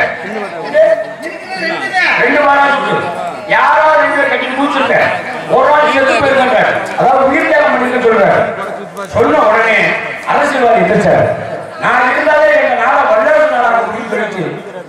ரெண்டு பாலா சுட்டு யாராவது ரெண்டு பேர் கட்டி பூச்சிருங்க ஒரு நாள் செத்து போயிருக்காங்க அதாவது உயிர் தியாகம் பண்ணிக்க சொல்றாரு சொன்ன உடனே அரசியல்வாதி எதிர்த்தார் நான் இருந்தாலே எங்க நாளை வல்லரசு நாளாக முடிவு பெருச்சு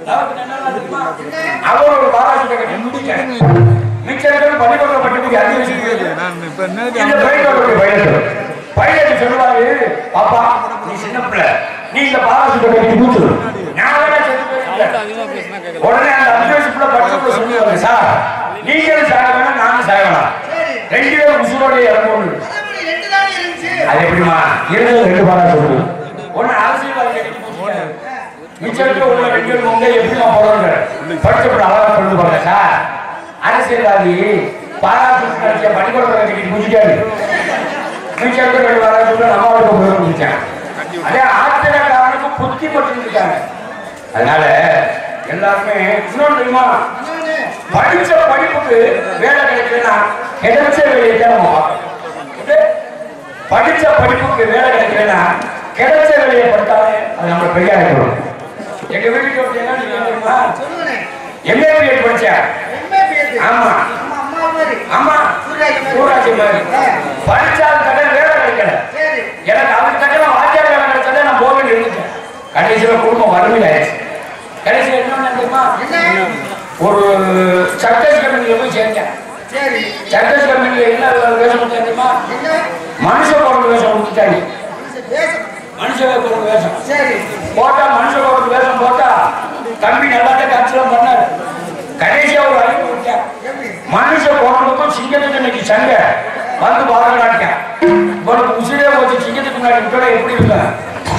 அவர் ஒரு பாராசூட்டை கட்டி முடிச்சார் மிச்சம் இருக்கிறது பள்ளிக்கூடம் பட்டத்துக்கு அதிகம் இந்த பைலட்டுடைய பைலட் பைலட் சொல்லுவாரு பாப்பா நீ சின்ன பிள்ளை நீ இந்த பாராசூட்டை கட்டி பூச்சு நான் வேணா செத்து போயிருக்கேன் உடனே அந்த அஞ்சு வயசு பிள்ளை பட்டத்துல சொல்லுவாங்க சார் நீங்களும் சாக வேணாம் நானும் சாக வேணாம் ரெண்டு பேரும் உசுரோட இறங்கணும் அப்படி ரெண்டு தானே இருந்துச்சு அது எப்படிமா இருந்தது ரெண்டு பாரா சொல்லு ஒண்ணு அரசியல்வாதி கட்டி பூச்சிட்டாரு. மிச்சம் இருக்க உள்ள ரெண்டு பேரும் உங்க எப்படிமா போறாங்க படிச்சப்பட அழகா சொல்லு பாருங்க சார் அரசியல்வாதி பாராசூட் நடிச்ச பள்ளிக்கூடத்தில் கட்டி பூச்சிட்டாரு மிச்சம் இருக்க ரெண்டு பாரா சொல்லு நம்ம அவருக்கு போய் முடிச்சாங்க அதே ஆத்திரக்காரனுக்கு புத்தி மட்டும் இருக்காங்க அதனால எல்லாருமே இன்னொன்று தெரியுமா படிச்ச படிப்புக்கு வேலை கிடைக்கலன்னா கிடைச்ச வேலையை தான் நம்ம பார்க்கணும் இது படிச்ச படிப்புக்கு வேலை கிடைக்கலன்னா கிடைச்ச வேலையை படித்தாலே அது நம்ம பெரிய ஆகிடும் எங்க வீட்டுக்கு வந்து என்ன நீங்க தெரியுமா சொல்லுங்க எம்ஏபிஎட் படிச்சேன் எம்ஏபிஎஸ் ஆமா நம்ம அம்மா மாதிரி ஆமா சூர்யாஜி மாதிரி. ஊராட்சி மாதிரி படிச்சால் தக்க வேலை கிடைக்கல சரி எனக்கு அதுக்கு தக்க வாத்தியார் வேலை கிடைச்சதே நான் போக இருந்துட்டேன் கடைசியில குடும்பம் வறுமையில் ஆயிடுச்சு கடைசியில் என்ன தெரியுமா என்ன ஒரு சர்க்கஸ் கம்பெனியில் போய் சேர்ந்தேன் சரி சர்க்கஸ் கம்பெனியில் என்ன வேஷம் கொடுத்தேன் தெரியுமா என்ன மனுஷ குரங்கு வேஷம் கொடுத்துட்டாங்க பேச- மனுஷ குரங்கு வேஷம் சரி போட்டா மனுஷ குரங்கு வேஷம் போட்டா தம்பி நல்லா தான் காட்சிலாம் பண்ணாரு கடைசியா ஒரு அறிவு கொடுத்தேன் எப்படி மனுஷ குரங்குக்கும் சிங்கத்துக்கு இன்னைக்கு சண்டை வந்து பாரதநாட்டியம் உனக்கு உசிரே போச்சு சிங்கத்துக்கு முன்னாடி விட்டோட எப்படி இருக்கும்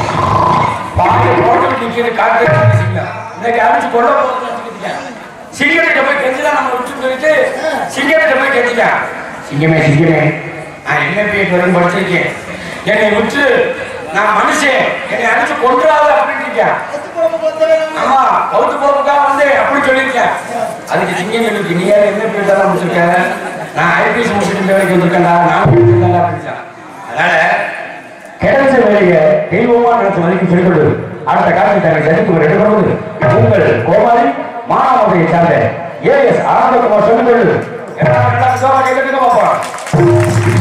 பாதி ரோட்டில் நிற்கிறது காட்டு சிங்கம் இன்னைக்கு அடிச்சு கொள்ள போகிறது சிங்கத்திட்ட போய் கெஞ்சிதான் நம்ம விட்டு சொல்லிட்டு சிங்கத்திட்ட போய் கெஞ்சிட்டான் சிங்கமே சிங்கமே நான் எம்ஏபிஎட் வரைக்கும் படிச்சிருக்கேன் என்னை விட்டு நான் மனுஷன் என்னை அடிச்சு கொன்றாது அப்படின்னு இருக்கேன் ஒத்து போக போத்தவன் ஆமா கவுத்து போறதுக்காக வந்து அப்படி சொல்லியிருக்கேன் அதுக்கு சிங்கம் சொல்லிருக்கு நீ யார் என்ன பேர் தான் முடிச்சிருக்க நான் ஐபிஎஸ் முடிச்சுட்டு இந்த வேலைக்கு வந்திருக்கேன்டா நான் முடிச்சிருக்கேன்டா அப்படின்னு அதனால கிடைச்ச வேலையை தெய்வமா நினைச்ச வரைக்கும் சொல்லிக்கொண்டு அடுத்த காலத்தில் தங்களை சந்தித்து ஒரு எடுக்கொண்டு உங்கள் கோமாளி மானாமதுரை சார்ந்த ஏஎஸ் ஆனந்தகுமார் சொல்லிக்கொண்டு எல்லாரும் நல்லா விசாரமா கேட்டுக்க பார்ப்போம்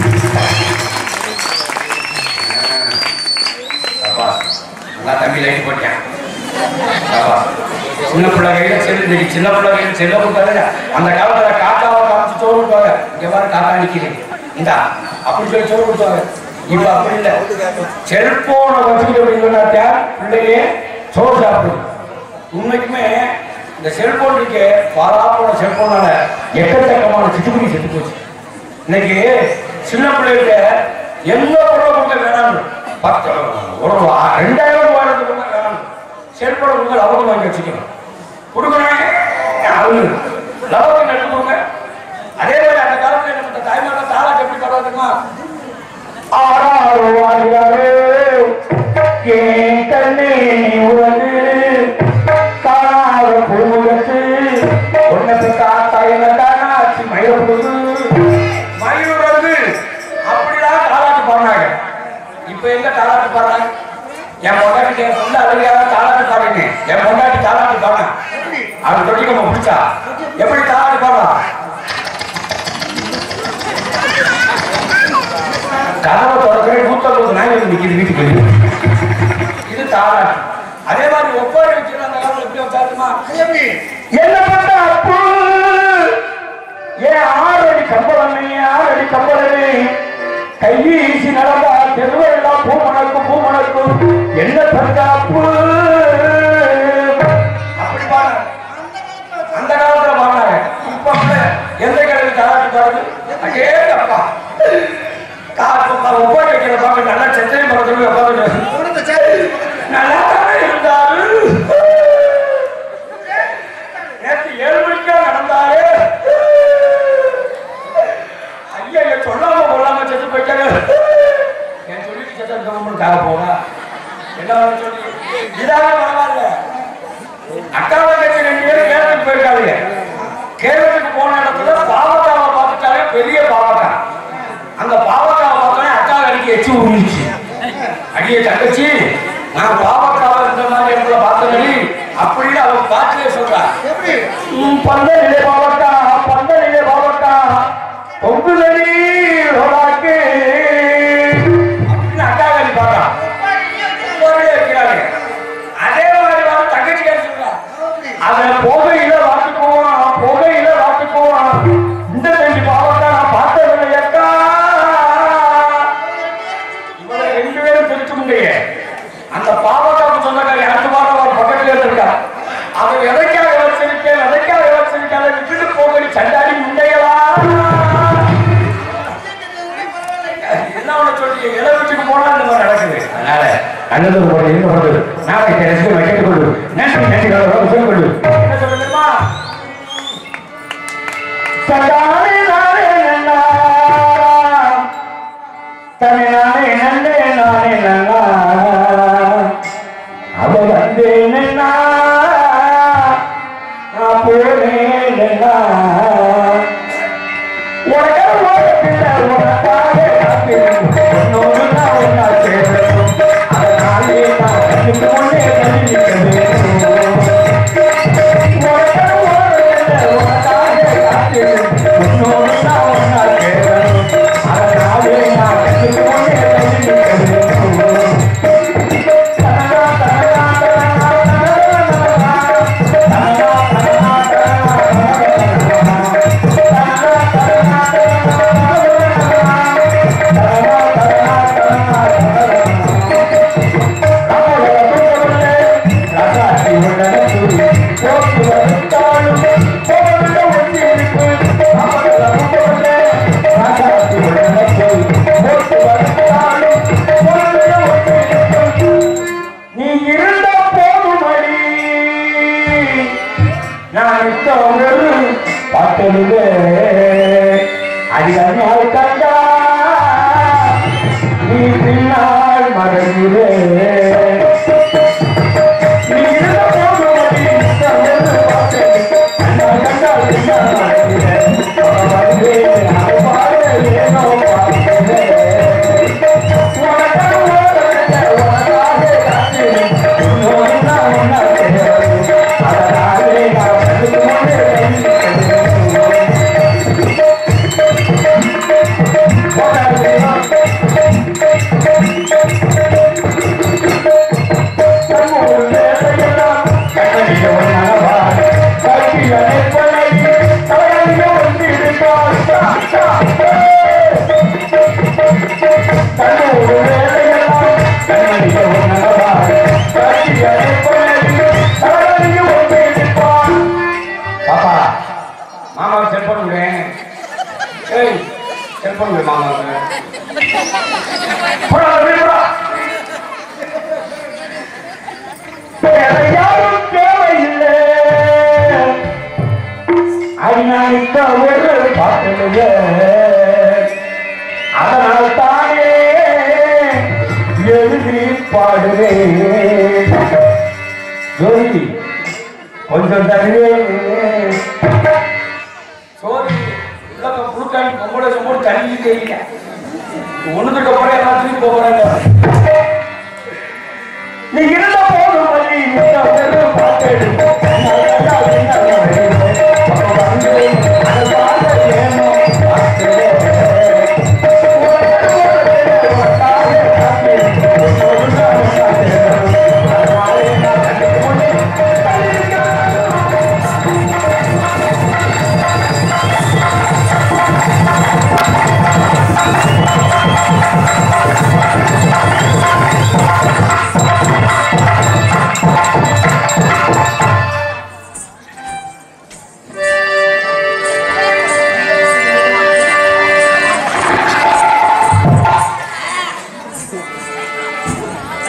அப்பா, நல்லா தம்பி லைட் போட்டேன் அப்பா, சின்ன பிள்ளை கையில செல்லு இன்னைக்கு சின்ன பிள்ளை கையில செல்ல கொடுத்தாங்க அந்த காலத்துல காக்காவை காமிச்சு சோறு கொடுத்தாங்க இங்க பாரு காக்கா நிக்கிறேன் இந்தா அப்படி சொல்லி சோறு கொடுத்தாங்க இப்ப அப்படி இல்ல செல்போனை வச்சுக்கிட்டு அப்படின்னா பிள்ளையே சோறு சாப்பிடும் உண்மைக்குமே இந்த செல்போன் இருக்கு பாராப்போன செல்போனால எக்கச்சக்கமான சிட்டுக்குடி செத்து போச்சு இன்னைக்கு சின்ன பிள்ளைகிட்ட எந்த பொருளை கொடுக்க வேணாம் பத்து ஒரு ஆ- ரெண்டாயிரம் ரூபாய் கொடுக்க வேணாம் செல்போனை கொடுக்க லவகம் வாங்கி வச்சுக்கணும் கொடுக்கணும் அது லவகம் நட்டு கொடுங்க அதே மாதிரி அந்த காலத்துல நம்ம தாய்மார்கள் தாளாட்டு எப்படி பரவ தெரியுமா ஆறாரோ ஆகிறாரே ஏன் கண்ணே நீ உறங்கு காணாத பூமுகத்து உன்னை பெற்றா தாயின தானாச்சு மயிரப்படுது மயிலுறது அப்படிதான் தாளாட்டு பாடினாங்க இப்ப எங்க தாளாட்டு பாடுறாங்க என் பொண்டாட்டி என் சொந்த அழகாக தாளாட்டு பாடுங்க என் பொண்டாட்டி தாளாட்டு பாடுறேன் அவன் தொட்டி நம்ம பிடிச்சா எப்படி தாளாட்டு பாடுறா கதவை திறக்கிற நூத்தம்பது நாய் வந்து நிக்குது வீட்டுக்கு வெளியே. இது தாராட்டு அதே மாதிரி ஒவ்வொரு வச்சு அந்த காலத்துல எப்படி வச்சாருமா எப்படி என்ன பண்ண அப்பு ஏன் ஆறடி கம்பளமே ஆறடி கம்பளமே கை வீசி நடந்தா தெருவெல்லாம் பூ மணக்கும் பூ மணக்கும் என்ன பண்ண அப்பு அப்படி பாருங்க அந்த காலத்துல பாருங்க இப்ப வந்து எந்த கடையில் தாராட்டு பாருங்க அங்கே அப்பா ஒவ்வொரு வைக்கிற பாக்க நல்லா சென்னை பக்கத்துல உட்காந்து கொடுத்த சேரு நல்லா தானே இருந்தாரு நேற்று ஏழு மணிக்கா நடந்தாரு ஐயா என் சொல்லாம கொள்ளாம செத்து போயிட்டாரு என் சொல்லிட்டு செத்த கவர்மெண்ட்காக போவா என்ன வேணும் சொல்லி இதாக பரவாயில்ல அக்காவை கட்சி ரெண்டு பேரும் கேரளத்துக்கு போயிருக்காங்க கேரளத்துக்கு போன இடத்துல பாவக்காவை பார்த்துட்டாலே பெரிய பாவக்கா அந்த பாவக்காவை பார்த்தோன்னே அக்கா அடிக்க எச்சு ஊறிச்சு அடியே தங்கச்சி நான் பாவக்காவை இந்த மாதிரி இடத்துல பார்த்தனடி அப்படின்னு அவன் பார்த்துலே சொல்றா எப்படி பந்தலிலே பாவட்டா பந்தலிலே பாவட்டா பொங்குதடி ரோடாக்கு அப்படின்னு அக்கா கறி பார்த்தா ஒரே இருக்கிறாங்க அதே மாதிரி வந்து தங்கச்சி கறி சொல்றா அவன் புகையில வாட்டுக்குவான் புகையில வாட்டுக்குவான் இந்த தண்டி பாவட்டா நான் பார்த்ததில்லை அக்கா இவரை ரெண்டு பேரும் பிரிக்க முடியும் அந்த பாவக்காவுக்கு சொந்தக்காரி அடுத்த வாரம் அவர் பக்கத்துல இருக்கா அவன் எதைக்காக வச்சிருக்கேன் எதைக்காக வச்சிருக்கேன் அதை விட்டுட்டு போகடி சண்டாடி முண்டைகளா என்ன ஒண்ணு சொல்லி எதை விட்டுட்டு போனா இந்த மாதிரி நடக்குது அதனால நல்லது போல இருக்க போது நாளை தெரிஞ்சு வைக்கிட்டு கொள்ளு நன்றி நன்றி சொல்லிக் கொள்ளு என்ன சொல்லுமா சந்தானே நானே நன்னா தனி நானே நன்னே நானே நன்னா அவ வந்து நின்னா நான் போனேன் நின்னா உனக்கு ஓடத்தில்லை உனக்காக காத்திருந்தேன் உன்னோடு நான் ஒன்னா சேரணும் அதனாலே நான் கண்ணுக்கு முன்னே தள்ளி நிற்க வேண்டும் நீ இருந்த போதுமடி நான் இத்தவர்கள் பார்த்தெழுது அதிகமாக கண்டா நீ பின்னால் மறைகிறே நீ இருந்த போதுமடி இத்தவர்கள் பார்த்தெழுது நான் கண்டால் பின்னால் மறைகிறே வந்து அதை பாட ஏனோ பார்க்கிறேன் பாப்பா மாமாவுக்கு செல்போன் விடு ஏய் செல்போன் விடு மாமாவுக்கு போடா வெளியே போடா யாரும் தேவையில்லை அடிநாளிக்க ஒரு பாட்டுங்க அதனால் தானே எழுதி பாடுவேன் ஜோதி கொஞ்சம் தருவேன் சோறு உள்ளக்க புழுக்காண்டி பொம்பளை சும்மா தண்ணி தெரியல ஒண்ணுக்கு அப்புறம் எல்லாம் தூக்கி போறாங்க நீ இருந்த போதும் வழி இந்த வெறும் பாட்டெடு ஏனோ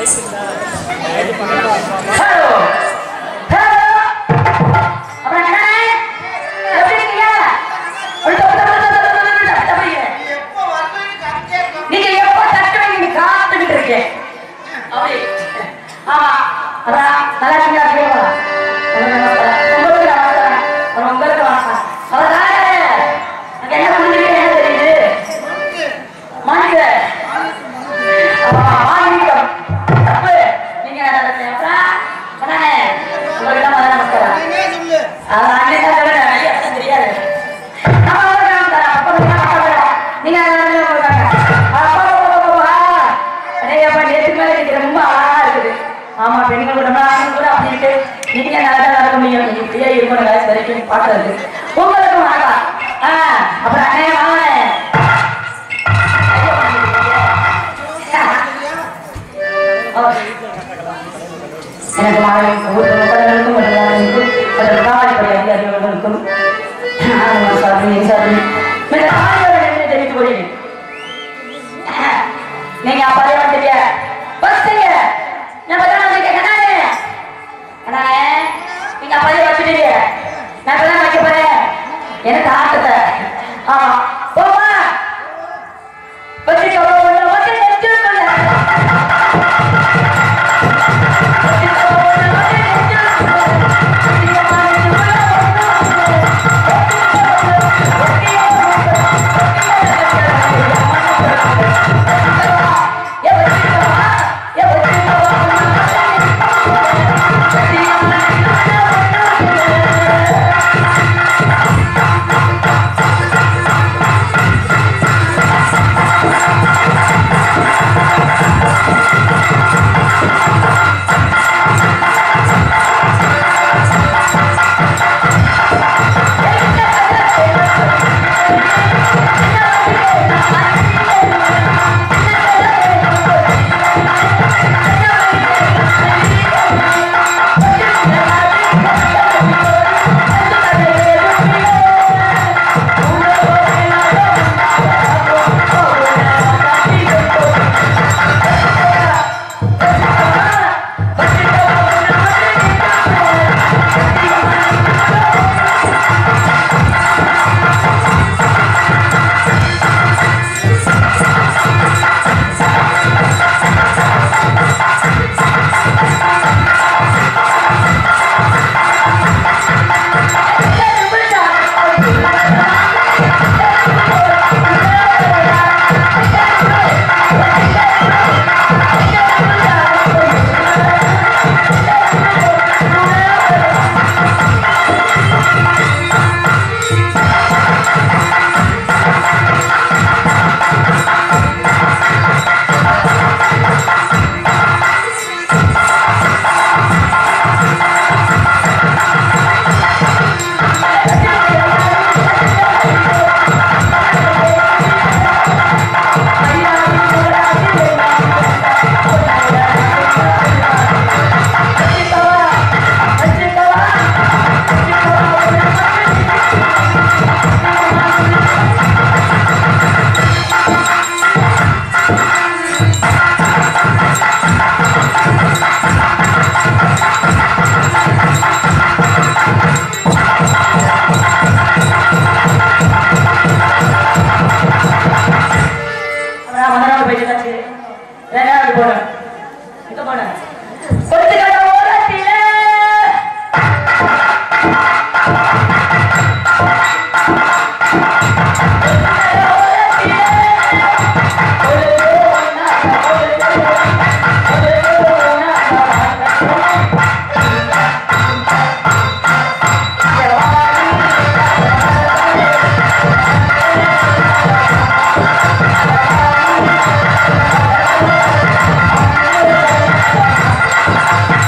ஹலோ ஹலோ அப்புறம் என்ன எப்படி இருக்கீங்க ஒரு தப்பு, தப்பு, தப்பு, தப்பு, தப்பு, தப்பு, தப்புறீங்க. எப்போ வரணும்னு காத்துட்டே இருக்கோம். நீங்க எப்போ தட்டுவீங்க காத்துக்கிட்டு இருக்கேன் அப்படி ஆமா அதான் நல்லா இருக்கீங்களா கேட்கலாம் உங்களுக்கு நமஸ்காரம் அப்புறம் உங்களுக்கு வணக்கம் அவர் தானே அங்க என்ன புரிஞ்சுக்கிட்டு என்ன தெரியுது மனித ஆன்மீகம் தப்பு நீங்க அப்புறம் அதானே உங்களுக்கு தான் முதல்ல நமஸ்காரம் நீனே சொல்லு. அது அன்னைக்கு தான் சொல்லுறேன். ஐயா, அதான் தெரியாது. நம்ம வந்து நான் தரேன். அப்பா வந்து நான் அப்பா தரேன். நீங்க அதை வந்து கொடுத்தாங்க. அப்பா, அப்பா, அப்பா, அப்பா, அப்பா. அடே, அப்பா, நேத்துக்கு மேல இன்னைக்கு ரொம்ப அழகா இருக்குது. ஆமா பெண்கள் கூட ஆண்கள் கூட அப்படி இருக்கு நீங்க நல்லா நடக்க முடியும் நீங்க இப்படியே இருக்கணும் கடைசி வரைக்கும் பாக்குறது உங்களுக்கும் அழகா ஆ, அப்புறம் அண்ணே வாங்க எனக்கு மாலை ஊர் மக்களுக்கும் மற்றும் மாணவர்களுக்கும் மற்றும் காவல்துறை அதிகாரிகளுக்கும் ஆமாம் சாமி, சாமி. மிக தாழ்மையோடு நன்றியை தெரிவித்துக் கொள்கிறேன். நீங்க அப்பவே வந்துட்டீங்க வச்சுட்டீங்க நான் பத்திரம் வந்துட்டேன் கண்ணாடி கண்ணாடி நீங்க அப்பவே வச்சுட்டீங்க நான் இப்பதான் வைக்க போறேன் எனக்கு ஆட்டத்தை ஆமா போமா வச்சுக்கோ ஒண்ணு மட்டும் நெஞ்சுக்குள்ள அப்புறம் மதுராவில் போயிட்டு தாச்சு ரெண்டாவது போனேன் எங்க போனேன் கொடுத்துக்காட்ட ஓரத்தில Thank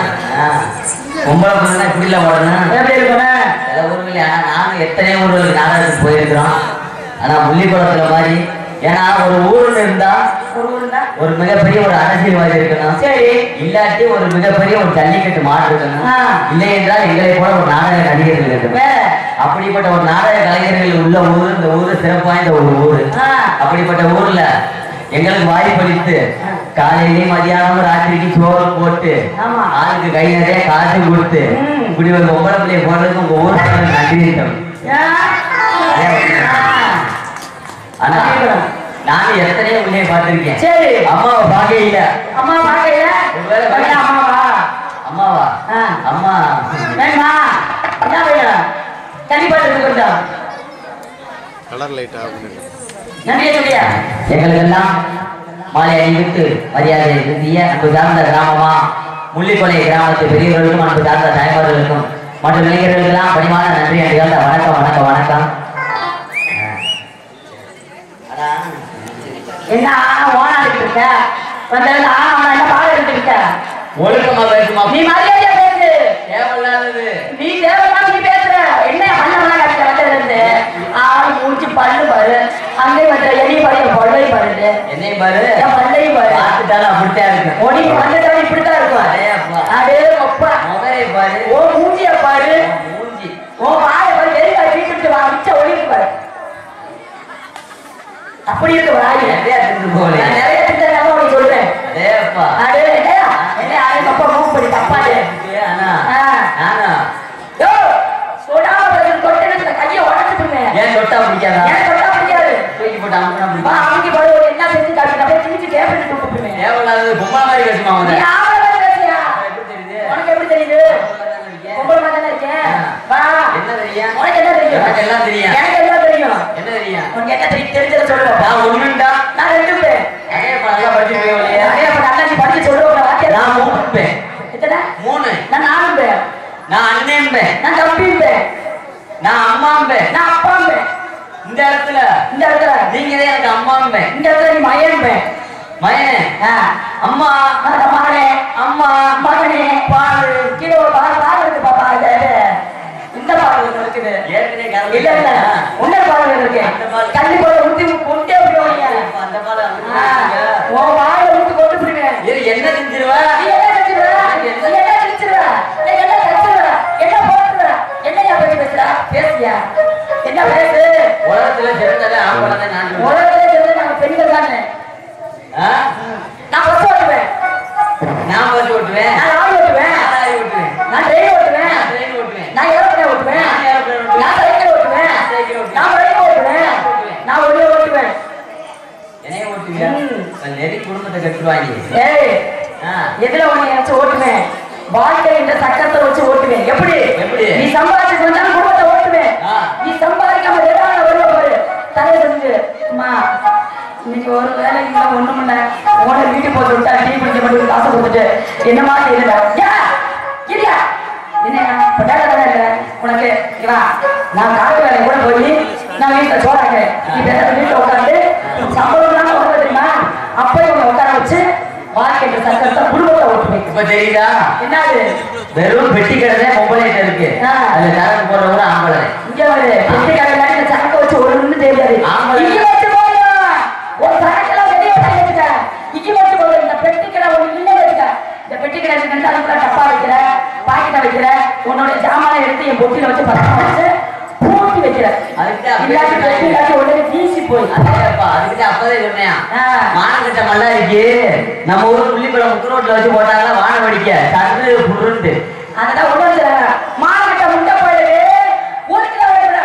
ஆ. பொம்பளை பொண்ணு இப்படில ஓடணும் எப்படி இருக்கணும் சில ஊர்கள் ஆனா நானும் எத்தனை ஊர்களுக்கு நாடகத்துக்கு போயிருக்கிறோம் ஆனா முள்ளிக்குளத்துல மாதிரி ஏன்னா ஒரு ஊர்ல இருந்தா ஒரு ஊருன்னா ஒரு மிகப்பெரிய ஒரு அரசியல்வாதி இருக்கணும் சரி இல்லாட்டி ஒரு மிகப்பெரிய ஒரு ஜல்லிக்கட்டு மாடு இருக்கணும் ஆ. இல்லை என்றால் எங்களை போல ஒரு நாடக நடிகர்கள் இருக்கணும் வேற அப்படிப்பட்ட ஒரு நாடக கலைஞர்கள் உள்ள ஊர் இந்த ஊரு சிறப்பு வாய்ந்த ஒரு ஊரு ஆ. அப்படிப்பட்ட ஊர்ல எங்களுக்கு வாய்ப்பளித்து காலையிலயும் மதியானம் ராத்திரிக்கு சோறு போட்டு ஆமா. ஆளுக்கு கை நிறைய காசு கொடுத்து ம். இப்படி ஒரு பொம்பளை பிள்ளைய போடுறதுக்கு உங்க ஊருக்கு நன்றி இருக்கணும். ஆனா நானும் எத்தனையோ உள்ளே பார்த்திருக்கேன் சரி அம்மாவை பார்க்கையில அம்மா பாக்கையில ஒருவேளை பையன் அம்மாவா அம்மாவா ஆ. அம்மா வேணுமா என்ன பையன் தண்ணி பாட்டு கொஞ்சம் கலர் லைட் ஆகுது நன்றியை சொல்லியா எங்களுக்கெல்லாம் மாலை அணிவித்து மரியாதை செலுத்திய அன்பு சார்ந்த கிராமமா முள்ளிக்கொலை கிராமத்து பெரியவர்களுக்கும் அன்பு சார்ந்த தாய்மார்களுக்கும் மற்றும் இளைஞர்களுக்கெல்லாம் பணிவான நன்றி என்று கேட்ட வணக்கம் வணக்கம் வணக்கம் என்ன ஓனாடிட்டு இருக்க வந்தது ஆனா என்ன பாடம் எடுத்துட்டு இருக்க ஒழுக்கமா பேசுமா நீ மரியாதையா பேசு தேவையில்லாதது நீ தேவையில்லாம நீ பேசுற என்ன மண்ணெல்லாம் கட்ட வந்ததுல இருந்து ஆள் மூச்சு பல்லு பாரு அங்கேயும் வந்து எலி பாரு என் பல்லையும் பாருது என்னையும் பாரு என் பல்லையும் பாரு பார்த்துட்டாலும் அப்படித்தான் இருக்கு ஒடி வந்துட்டாலும் இப்படித்தான் இருக்கும் அடேப்பா. அடே அப்பா முகரை பாரு ஓ மூஞ்சிய பாரு மூஞ்சி ஓ வாய பாரு எரிக்காய் வீட்டுட்டு வா மிச்ச ஒளிக்கு பாரு அப்படி இருக்கு வாய் நிறைய தின்னு போகலையே. நான் நிறைய திட்டங்கள் உனக்கு சொல்றேன் அடேப்பா. அடே என்னையா என்ன யாரும் தப்பா மூவ் பண்ணி தப்பாது ஆனா ஆ. நானா யோ சொடாம பதில் கொட்டனத்துல கையை உடச்சுட்டுருவேன் ஏன் தொட்டா பிடிக்காதா ஏன் தொட்டா முடியாது தூக்கி போட்டு அமுக்கினா வா பிடிக்கும் அவங்க பாரு ஒரு என்ன செஞ்சு காட்டு அப்படியே திணிச்சு டேபிள் கூப்பிட்டுருவேன் தேவையில்லாதது பொம்மை மாதிரி பேசுமா நீ அவங்க ஆவல மாதிரி பேசுறியா எப்படி தெரியுது உனக்கு எப்படி தெரியுது பொம்பளை மாதிரி தானே இருக்கேன் வா என்ன தெரியும் உனக்கு என்ன தெரியும் எனக்கு எல்லாம் தெரியும் எனக்கு எல்லாம் தெரியும் என்ன தெரியும் உனக்கு என்ன தெரியும் தெரிஞ்சதை சொல்லுவோம் நான் ஒண்ணுண்டா நான் ரெண்டு பேர் அதே இப்ப நல்லா படிச்சு போய் நிறைய அப்ப அண்ணாச்சி படிச்சு சொல்லுவோம் வாக்கியம் நான் மூணு பேன் எத்தனை மூணு நான் நானும் பேர் நான் அண்ணன் பேன் நான் தம்பியும் பேர் நான் அம்மாம் பேன் நான் அப்பாவும் பேர் இந்த இடத்துல இந்த இடத்துல நீங்க தான் எனக்கு அம்மாம் பேன் இந்த இடத்துல நீ மயன் பேர் மயனே ஆ அம்மா அந்த மகனே அம்மா மகனே பாரு கீழே ஒரு பாரு பாரு இருக்கு பாப்பா இது இந்த பாரு ஒண்ணு இருக்குது ஏற்கனவே கறந்து இல்ல இல்ல உன்ன பாரு இருக்கு அந்த பாரு. கண்ணி போல ஊத்தி கொண்டே போடுவாங்க அந்த பாரு ஆ, உன் வாயில ஊத்தி கொண்டு போடுவேன் இது என்ன செஞ்சிருவா நீ என்ன செஞ்சிருவ? நீ என்ன செஞ்சிருவ? நீ என்ன தச்சிருவ? என்ன போட்டுருவ? என்னய்யா பத்தி பேசுற? பேசுயா? என்ன பேசு? உலகத்துல சிறந்தது ஆம்பளை தான் நான் சொல்றேன். உலகத்திலே இருக்கிறது நாங்க பெண்கள் தானே. ஆ? நான் bus ஓட்டுவேன். நான் பஸ் ஓட்டுவேன் நான் லாரி ஓட்டுவேன். நான் லாரி ஓட்டுவேன் நான் train ஓட்டுவேன். நான் ட்ரெயின் ஓட்டுவேன் நான் aeroplane ஓட்டுவேன். நான் aeroplane ஓட்டுவேன். நான் cycle ஓட்டுவேன். நான் cycle ஓட்டுவேன். நான் bike ஓட்டுவேன். நான் ஒரே ஓட்டுவேன். என்னைய ஓட்டுவியா ம். நெறி குடும்பத்தை கட்டுவாங்க ஏய், ஆ. எதுல உன்னை வச்சு ஓட்டுவேன் வாழ்க்கை என்ற சக்கரத்தை வச்சு ஓட்டுவேன் எப்படி எப்படி? நீ சம்பாதிச்சு வந்தாலும் குடும்பத்தை ஓட்டுவேன் ஆ. நீ சம்பாதிக்காம ஏதாவது வருவ பாரு தலையை செஞ்சு அம்மா இன்னைக்கு ஒரு வேலை இல்லை ஒண்ணும் இல்ல ஓனர் வீட்டுக்கு போட்டு விட்டா டீ குடிக்க மட்டும் காசு கொடுத்துட்டு என்னமா செய்யல இல்லையா என்ன பட்டாக்க தானே இல்ல உனக்கு இவா நான் காட்டு வேலை கூட போய் நான் வீட்டுல சோறாக்கேன் நீ பேச வீட்டுல உட்காந்து சம்பளம் தான் உட்காந்து தெரியுமா அப்பயும் உன்னை உட்கார வச்சு வாழ்க்கை சக்கரத்தை குடும்பத்தை ஓட்டுவேன் இப்ப தெரியுதா என்னது வெறும் பெட்டி கடை பொம்பளைகிட்ட இருக்கு ஆ. அதுல சரக்கு போடுறவங்க ஆம்பளை இங்க ஒரு பெட்டி கடையில இந்த சரக்கு வச்சு ஒரு நிமிஷம் தெரியாது ஆமா. இங்க வச்சு போயா ஒரு சரக்கெல்லாம் வெளியே வச்சுக்க இங்க வச்சு போய் இந்த பெட்டி கடை ஒரு இல்ல வச்சுக்க இந்த பெட்டி கடை வச்சுக்கிட்டு அதுக்குள்ள டப்பா வைக்கிற பாக்கெட்டை வைக்கிற உன்னோட ஜாமானை எடுத்து என் பொட்டியில வச்சு பத்திரமா வச்சு பூட்டி வைக்கிற அதுக்கு அப்படியே இல்லாட்டி பெட்டி இல்லாட்டி உடனே வீசி போய் அதேப்பா அதுக்கிட்ட அப்பதே சொன்னேன் ஆ. மானக்கட்ட மல்லாரிக்கு நம்ம ஊர் புள்ளிக்குளம் முத்துரோட்ல வச்சு போட்டாங்களா வான வடிக்க சட்டு புருண்டு அதெல்லாம் ஒண்ணு வச்சுறாங்க மானகட்ட முட்டை போயிடுது ஊருக்கு வைக்கிற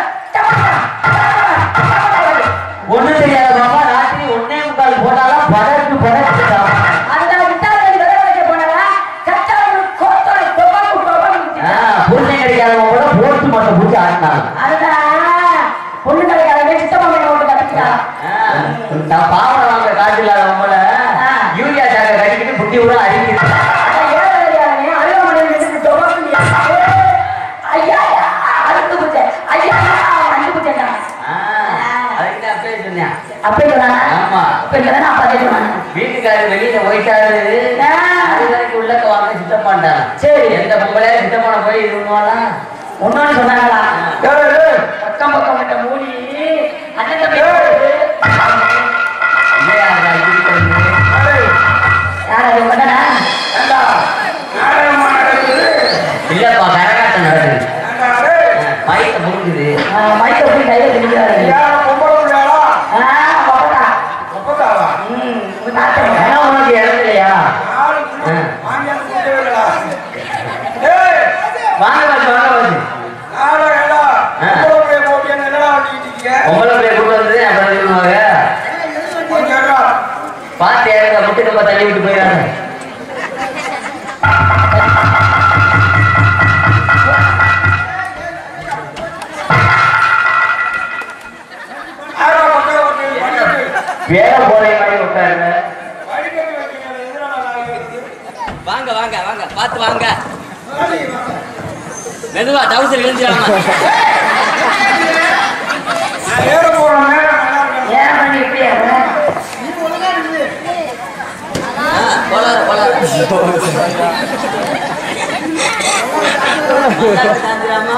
ஒண்ணும் தெரியாத பாப்பா ராத்திரி ஒன்னே முக்கால் போட்டாலும் பதற்கு பதற்கு சாப்பிடும். அதெல்லாம் விட்டால் விதை வைக்க போனவா கச்சாவுக்கு கோத்தோட தொபாக்கு தொபாக்கு ஆ, புருஷன் கிடைக்காதவங்க கூட போட்டு மட்டும் பிடிச்சி ஆட்டினாங்க அதுதான் பொண்ணு கடைக்காரவே சித்தமா மேல ஓட்டு கட்டிக்கிட்டா ஆ, நான் பாவனை வாங்க காசு இல்லாதவங்கள ஆ. யூரியா சாக்கை கட்டிக்கிட்டு புட்டி விட அடிக்கிறது அதான் ஏழை வேலையாளனே, அருகாமனை விட்டுட்டு தொபாக்கு நீ ஐயா ஐயா, அறுத்து பூச்சை ஐயா அண்டு பூச்சைடா ஆ, அதுக்கு தான் அப்பவே சொன்னேன் அப்பே சொன்னாங்க ஆமா. அப்ப இல்லைன்னா அப்பா சொன்னாங்க வீட்டுக்காரர் வெளியில போயிட்டாரு ஆ. அது வரைக்கும் உள்ளக்க வாங்க சித்தப்பா வரமாட்டான் சரி. எந்த பொம்பளை சித்தமான போய் இருந்தோம்னா ஒன்னொன்னு சொன்னாங்களா ஏய், ஏய், பக்கம் பக்கம் விட்ட மூடி அண்ணன் தம்பி இல்லையா நான் இருக்கிறது ஏய், யார் அது பண்ணனா ஏண்டா, நாடகமா நடக்குது? இல்லப்பா கரகாட்டம் நடக்குது ஏண்டா, டேய், மயக்க முடிஞ்சுது மைக்க போய் கையில பிடிக்கிறாரு யாரும் பொம்பளை பிள்ளையாளா? பாப்பா ஒப்பந்தாளா? ம் உங்க தாத்தா ஏன்னா உனக்கு இடம் இல்லையா நாலு பிள்ளை, மாமியார் கூட்டவே இல்லடா. ஏய், வாங்க வாசி வாங்க வாசி நாடகம் ஏண்டா, பொம்பளை பிள்ளைய போட்டு என்ன என்னடா பண்ணிக்கிட்டு இருக்கீங்க? பொம்பளை பிள்ளைய கூட்டு வந்து அப்புறம் சொல்லுவாங்க கொஞ்சம் இருடா. பார்த்து ஏறுங்க முட்டு கம்ப தள்ளி விட்டு போயிடாங்க யாரோ கொட்டை போட்டு பண்ணிட்டு, வேலை போற மாதிரி விட்டாருங்க வடிகட்டி வைக்கிறீங்க, எதுடா நாடகம்? வாங்க வாங்க வாங்க பார்த்து வாங்க வாடி, வாங்க. மெதுவா டவுசர் விழுந்துடாம நான் ஏற போறேன், மேல நல்லா இருக்கேன். ஏன் பண்ணி இப்படி ஆகுற? போலாத போலாத சாந்திராமா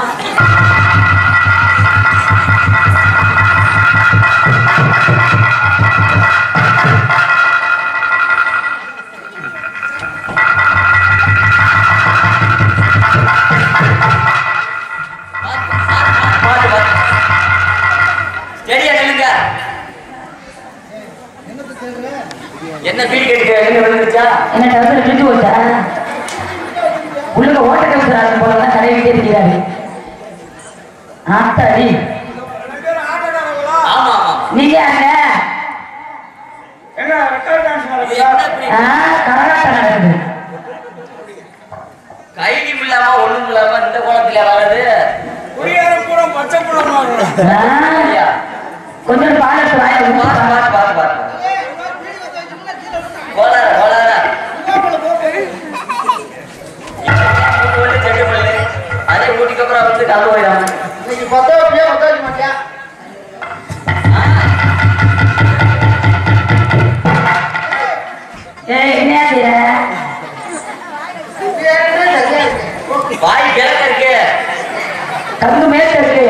பார்த்து பார்த்து ஸ்டெடியா நில்லுங்க என்ன பீடி கட்டிக்க என்ன விழுந்துச்சா என்ன டவுசர் கிழிஞ்சு போச்சா உள்ளுங்க ஓட்ட டவுசர் ஆகும் போலதான் கடையிட்டே இருக்கிறாரு ஆத்தாடி ரெண்டு பேரும் ஆட்டக்காரங்களா? ஆமா ஆமா நீங்க அங்க என்ன ரெக்கார்ட் டான்ஸ் இது நடக்குதா? என்ன இப்படி ஆ, கரகாட்டம் நடக்குது கைலியும் இல்லாம ஒண்ணும் இல்லாம இந்த குளத்துல வர்றது குடியாரம் பூரா பச்சை புள்ளமா இருக்கணும். ஆ, கொஞ்சம் பால் எடுத்து வாயில பார்த்து ஊத்து. பார்த்து பார்த்து பார்த்து ஏய், இன்னொரு வீடு வந்து வச்சோம்னா கீழே விழுந்துரும். கோளார கோளார உள்ளாப்புல போட்டு, வந்து செட்டு பண்ணு அதே ஊட்டிக்கு அப்புறம் வந்து கலந்து போயிடாம இன்னைக்கு பத்த வைப்பியா, பத்த வைக்க மாட்டியா? ஏய் என்ன செய்யற இப்படி ஏறினா சரியா இருக்கு. வாய் கிழக்க இருக்கு கங்கு மேற்க இருக்கு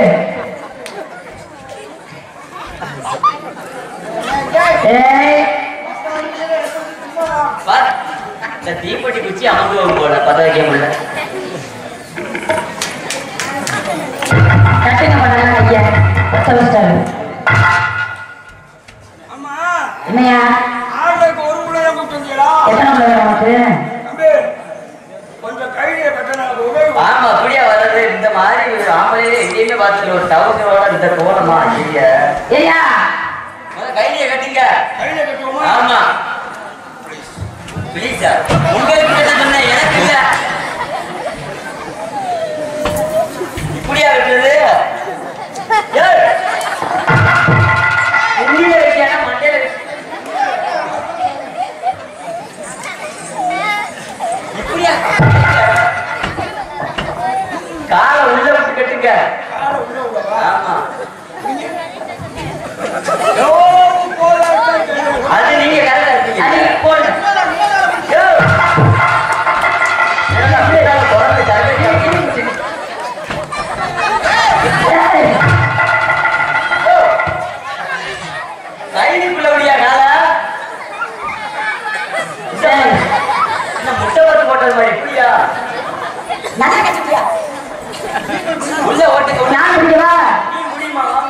ஏய் பார் இந்த தீப்பெட்டி குச்சி அமர்ந்து போல பத்த வைக்க முடியல கட்டுங்க பண்ணலாம் ஐயா பத்த வச்சிட்டாரு ஆமா, என்னையா ஆளுக்கு ஒரு புள்ளைய கூப்பிட்டு வந்தீங்களா? எத்தனை பிள்ளை வேணும் உனக்கு தம்பி, கொஞ்சம் கையை கட்டினா அது உதவி பண்ணும். ஆமா அப்படியே வர்றது இந்த மாதிரி ஒரு ஆம்பளையே எங்கேயுமே பார்த்துல ஒரு டவுசரோட இந்த கோலமா ஐயா ஏய்யா முதல்ல கைலிய கட்டிங்க கையில கட்டுவோமா? ஆமா ப்ளீஸ் சார் உங்களுக்கு கிட்ட சொன்னேன் எனக்கு இல்ல இப்படியா விட்டுறது ஏய்! உள்ள வைக்காம மண்டையில வை. இப்படியா காலை உள்ள விட்டு கட்டுங்க காலை உள்ள விடவா? ஆமா ஐயோ, போதா இருக்கா கையில. அது நீங்க கரெக்டா இருக்கீங்க அது போடு ஏய்! என்னடா அப்படியே நான் குழந்தை தரவே மாட்டேங்குது. ஏய், கைலிக்குள்ள விடியா காலா ஏய், என்ன முட்டை வறுத்து போட்டது மாதிரி இப்படியா நல்லா கட்டிட்டியா உள்ள ஓட்டுங்க உள்ள. நான் பிடிக்கவா நீ முடியுமா வாமா.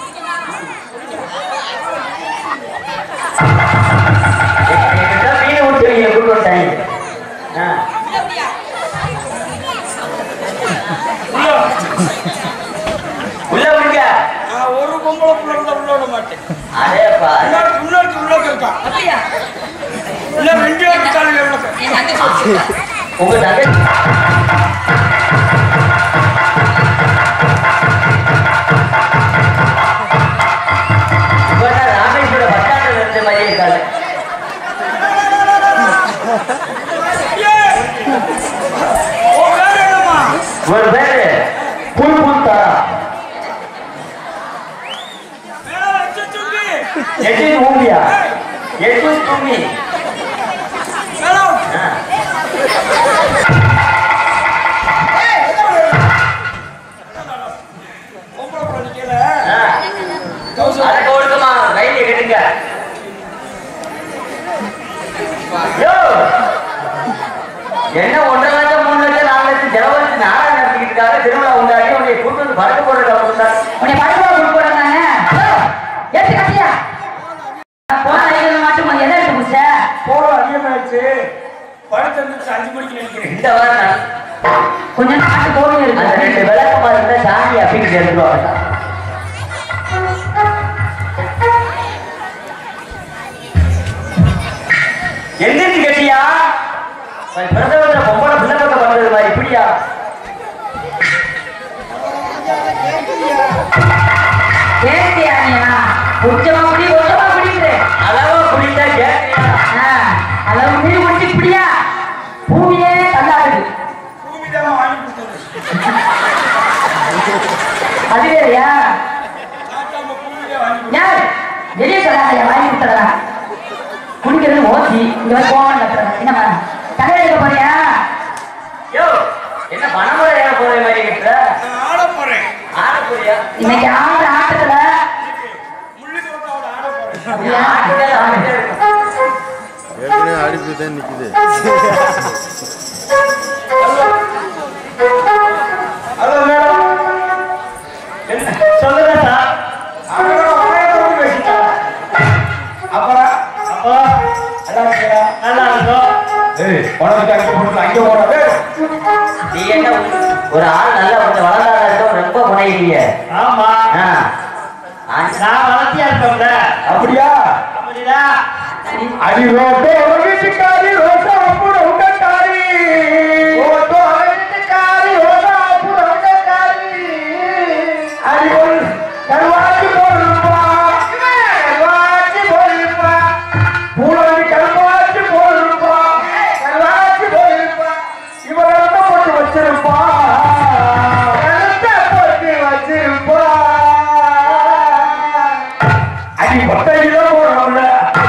என்கிட்ட மீன் ஊத்துவீங்க கொண்டு வந்தாங்க ஆ. உள்ள. உள்ள விடுங்க நான் ஒரு பொம்பளை புள்ள இருந்தா உள்ள விட மாட்டேன் அதேப்பா முன்னாடி முன்னாடி உள்ள இருக்கா இல்ல ரெண்டு பேரும் காலையில உள்ள உங்க தங்கச்சி இவனா ராமேஸ்வர பஸ் ஸ்டாண்ட்ல இருந்த மாதிரியே இருக்காது ஓ வேற என்னம்மா ஒரு பேரு புல் புல் தாரா வேற வச்சு சுத்தி எட்டு ஊமியா எட்டு தூமி வேற ஆ. நான் கொஞ்சம் நாட்டு கோவில் அந்த இருக்கு ரெண்டு விளக்கமா இருந்தா சாமி அப்படின்னு எடுத்துருவாங்க எந்திரிச்சு கட்டியா பிரசவத்துல பொம்பளை பிள்ளை பக்கம் பண்றது மாதிரி இப்படியா கேட்டியானியா கொஞ்சமா குடி கொஞ்சமா குடிக்கிறேன் அளவா குடித்தா கேட்கிறியா அளவு மீறி குடிச்சு இப்படியா பூமியே தள்ளாடுது பூமிதாம்மா வாங்கி கொடுத்தது அது வேறையா நாட்டாம பூமியிலே வாங்கி கொடுத்தது. யார் வெளியே சொல்லாத வாங்கி கொடுத்துறா குடிக்கிறது ஓசி இங்க வந்து போவான்னு கட்டுறேன் என்னம்மா தலை எடுக்க போறியா யோ என்ன பணமுறை ஏற போற மாதிரி கட்டுற நான் ஆட போறேன் ஆட போறியா இன்னைக்கு ஆடுற ஆட்டத்துல முள்ளு தோட்டோட ஆட போறேன் அப்படியா? ஆட்டுதே ஆடிட்டே இருக்கும். ஏற்கனவே அடிப்பு தான் நிக்குது ஹலோ மேடம் என்ன சொல்லுங்க சார் அவங்களோட வளையத்தோடு பேசிட்டாங்க அப்புறம் அப்போ நல்லா இருக்கியா நல்லா இருக்கும் ஏய் உனக்கு அங்கே போட்டு அங்கே போடாது நீ என்ன ஒரு ஆள் நல்லா கொஞ்சம் வளர்ந்தாடா இருக்கும் ரொம்ப முனைகிறீங்க ஆமா ஆ. ஆ, நான் வளர்த்தியா இருப்பேன்ல அப்படியா அப்படியா அடி ரோட்டோ வீட்டுக்காரி ரோட்டோ அப்புறம் உண்டக்காரி ரோட்டோ வீட்டுக்காரி ரோட்டோ அப்புறம் உண்டக்காரி அடி ஒரு கருவாச்சி போடுப்பா கருவாச்சி போடுப்பா பூலி கருவாச்சி போடுப்பா கருவாச்சி போடுப்பா இவரத்தை போட்டு வச்சிருப்பா கருத்தை போட்டு வச்சிருப்பா அடி ஒத்தையில போடுறோம்ல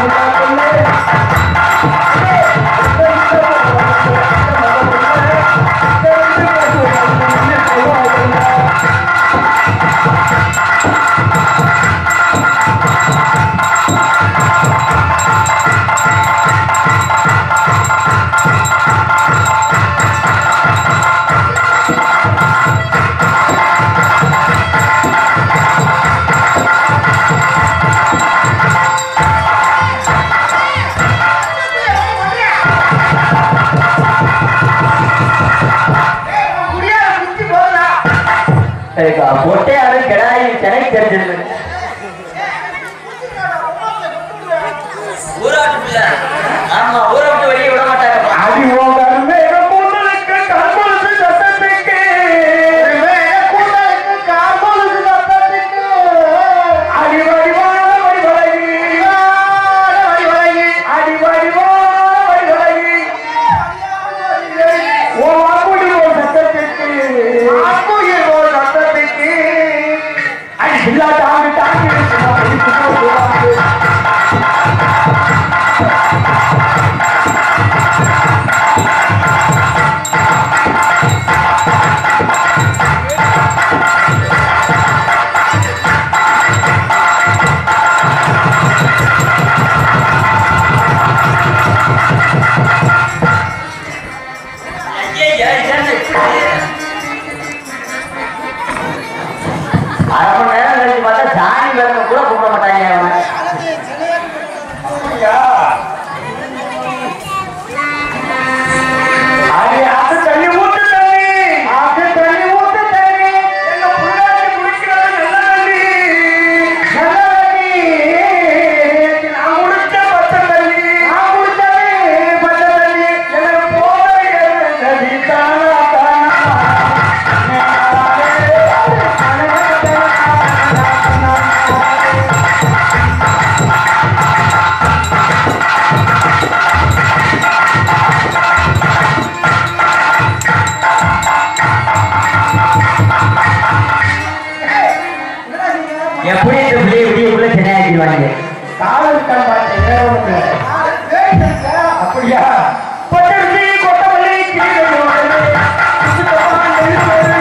எனக்கு பொட்டையாரு கிடாரி சென்னை தெரிஞ்சது ஊராட்டு பிள்ளை ஆமா ஊரை விட்டு வெளியே விட மாட்டாங்க அடி ஓகர் மேக கூட்டலுக்கு கால்பொழுது சத்தத்துக்கு மேக கூட்டலுக்கு கால்பொழுது சத்தத்துக்கு அடி வடிவான வடிவழகி வடிவழகி அடி வடிவான வடிவழகி ஓ அக்குடி ஓ சத்தத்துக்கு அக்குடி ஓ சத்தத்துக்கு அடி பிள்ளா தாங்கி தாங்கி ஐயையே, என்னது இப்படி? அரை மணி நேரம் கழிச்சு பார்த்தா சாமி விளக்க கூட கும்பிட மாட்டாங்க அவனை அடி ஆத்து தண்ணி ஊத்து தண்ணி ஆத்து தண்ணி ஊத்து தண்ணி எங்க புள்ளாச்சி குடிக்கிறது நல்ல தண்ணி நல்ல தண்ணி நான் குடிச்ச பச்சை தண்ணி நான் குடிச்சது பச்சை தண்ணி எனக்கு போதை நதி தானா எப்படி இந்த பிள்ளைய விடியக்குள்ள சென்னையாக்கிடுவாங்க காதல் காப்பாற்ற வேற ஒண்ணு இல்ல. அப்படியா பச்சரிசி கொத்தமல்லி கீரை ஓடுது. சுத்தமா நெருப்பு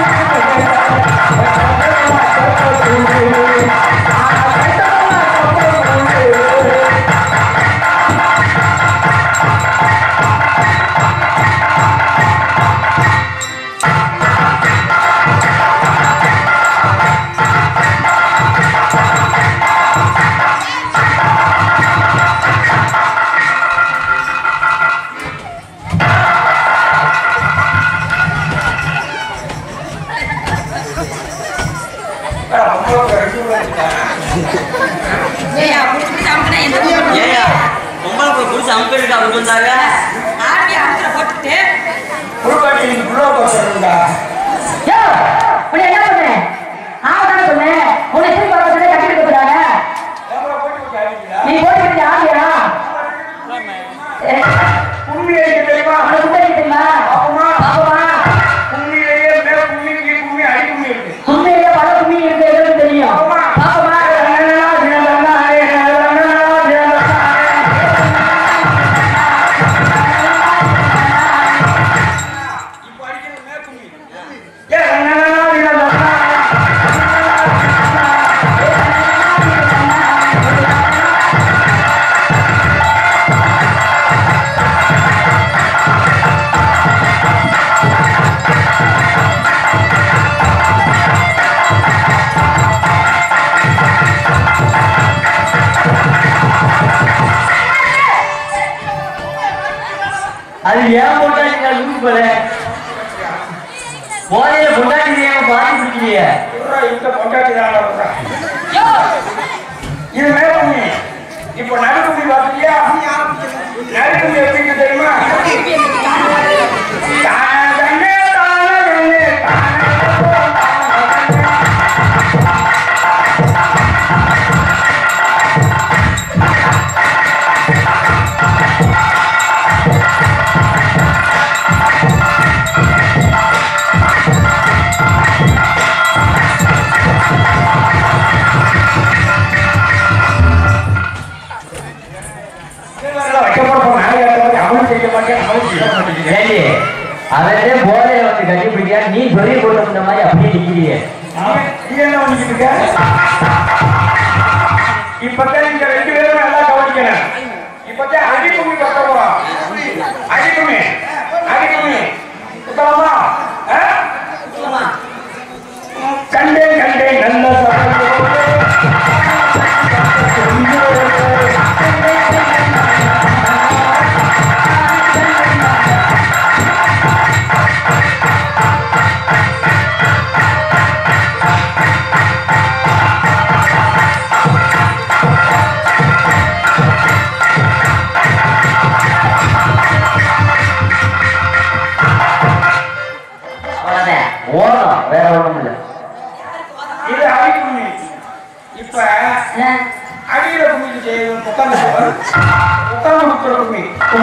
ஏய்யா, புடிச்சு அமுக்குனா என்ன பண்ணுவ? ஏயா பொம்பளை போய் புடிச்சு அமுக்கிட்டு அப்படின்னு வந்தாங்க ஆர்மி அமுக்குற போட்டுட்டு புதுப்பாட்டி இன்னைக்கு புள்ள போட்டுருந்தா யோ, உன்னை என்ன பண்ணேன்? ஆமா தானே சொன்னேன். உன்னை திருப்பி வர சொன்னேன், கட்டிட்டு போயிட்டாங்க. போட்டு விட்டு அடிக்கிறா நீ போட்டு விட்டு ஆடியா? ஏ, கும்மி அடிக்க தெரியுமா உனக்கு கும்பல் தெரியுமா? பாப்போமா பாப்போமா? கும்மியிலேயே மேல கும்மி கீழ் கும்மி அடி கும்மி இருக்கு கும்பியில பல கும்பி இருக்கு, எதுவும் தெரியும். பாப்போமா பாப்போமா? இப்போ அடிக்கிறது மேல கும்மி ஏ அது ஏன் பொண்டாட்டி நான் லூஸ் போல போதையில பொண்டாட்டி ஏன் பாதி பிடிக்கலையே சொல்றா, இந்த பொண்டாட்டி தான் வர்றா. இது மேல கும்மி இப்போ நடு கும்மி பார்த்துட்டியா நடு கும்மி எப்படின்னு தெரியுமா தானே, தானே, தானே, தானே. ஏண்டி அவரே போதையில வந்து கட்டி பிடிக்கா நீ சொல்லி போட்டு மாதிரி அப்படியே நிக்கிறியே இப்பதான் இந்த ரெண்டு பேரும் நல்லா கவனிக்கணும் இப்பதான் அடி கும்மி கட்டணும் அடி கும்மி அடி கும்மி சுத்தமா கண்டேன் கண்டேன் நல்ல அவ்வளவுதான் ஓடணும் வேற ஒண்ணும் இல்ல இது அடி கும்மி இப்ப அடியில கும்மி செய்யணும் உட்காந்து உட்காந்து கொடுக்குற கும்மி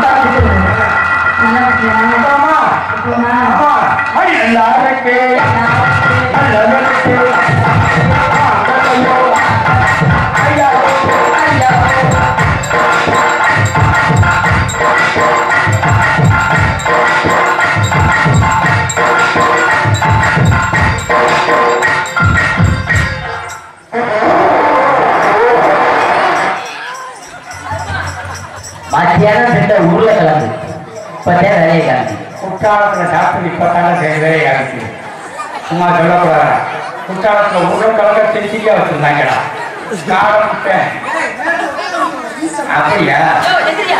உட்காமா ஆமா அடி எல்லாருக்கே நல்லவனுக்கே ஐயோ ஐயா ஐயா மத்தியானம் ரெண்டு உருளைக்கிழங்கு இப்பதான் வேலையை காமிச்சு குற்றாலத்துல டாக்டர் இப்பதானே செய்யவே ஆரம்பிச்சு சும்மா சொல்லக்கூடாது குற்றாலத்துல உருளைக்கிழங்க திருச்சியா வச்சிருந்தாங்கடா காரம் முட்டை. அப்படியா யோ, எந்திரியா.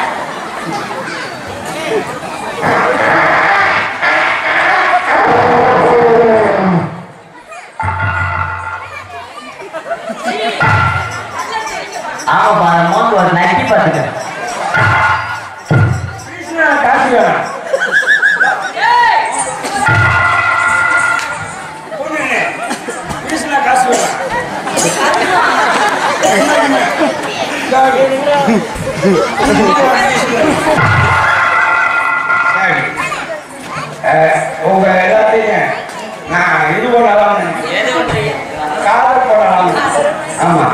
ஆமாப்பா அந்த மோந்து ஒரு நக்கி பார்த்துக்க கிருஷ்ணா காசு வேணும் ஏய், பொண்ணுங்க, கிருஷ்ணா காசு வேணும் சரி. அஹ், உங்க எல்லாத்தையும் நான் இது பண்ணலாம் காதல் பண்ணலாம் ஆமா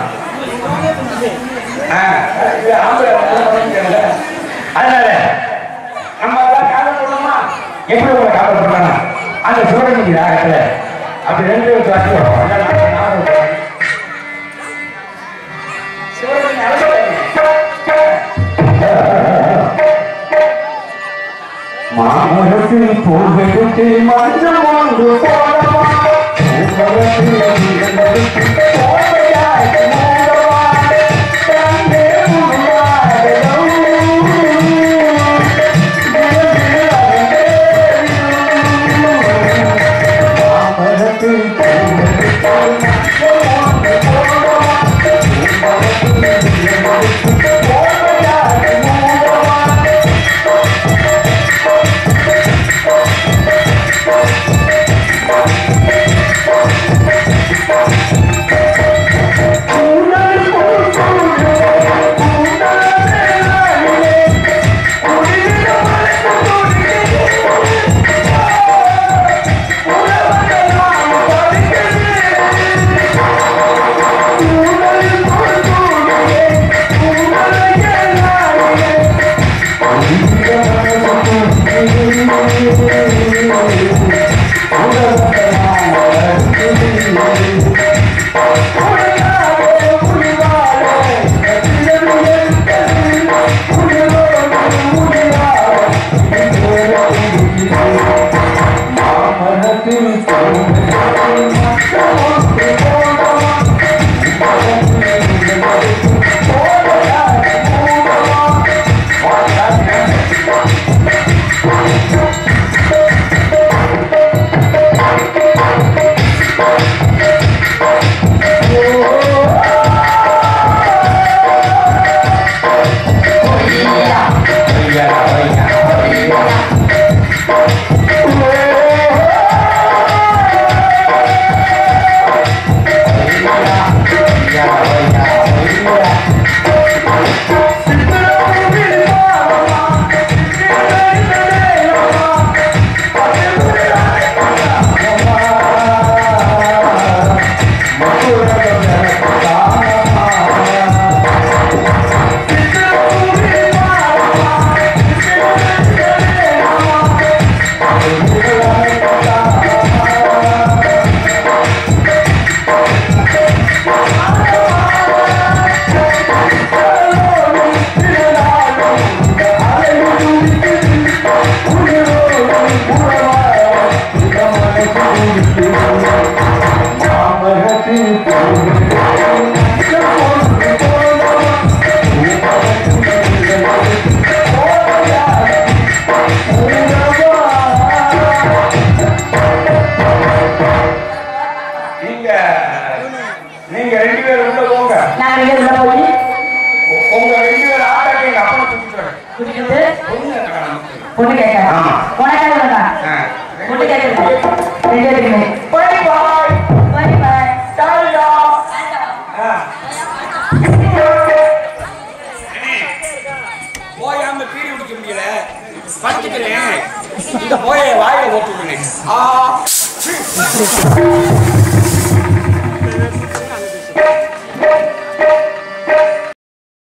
ஆ, இது ஆம்பளை நல்லா பண்ணிக்கிறேன்ல. அதனால நம்ம எல்லாம் காதல் பண்ணுமா எப்படி உங்களை காதல் பண்ணலாம் அந்த சிவகங்கை ராகத்துல அப்படி ரெண்டு பேரும் காட்டி வரும் அதான் நான் ஞாபகம் வச்சுக்கிறேன். சிவகங்கை அழகழகு. மாமரத்தில் பூவெடுத்து மஞ்சள் ஒன்று போடவா பூமரத்தில் இருந்தது போதையாய் மூடவா தந்தே முன்னாடலும் மாமரத்தில் பூவெடுத்து மஞ்சள் ஒன்று போடவா நீங்க நீங்க ரெண்டு பேரும் உள்ள போங்க நான் இங்க உள்ள போய் உ- உங்க ரெண்டு பேரும் ஆட்டாட்டி எங்க அப்பனை கூட்டிட்டு வரேன் குடிக்கிட்டு பொண்ணு இருக்கா நமக்கு? பொண்ணு கேட்க ஆமா. உனக்காக வந்தா ஆ. பொண்ணு கேட்கறது ரெண்டு பேருக்குமே Bye bye. பாய் பாய் டாடா. ஆ. போயாம பீடி குடிக்க முடியல படுத்துக்கிறேன் இந்த போய வாயில ஓட்டுக்கிறேன் ஆ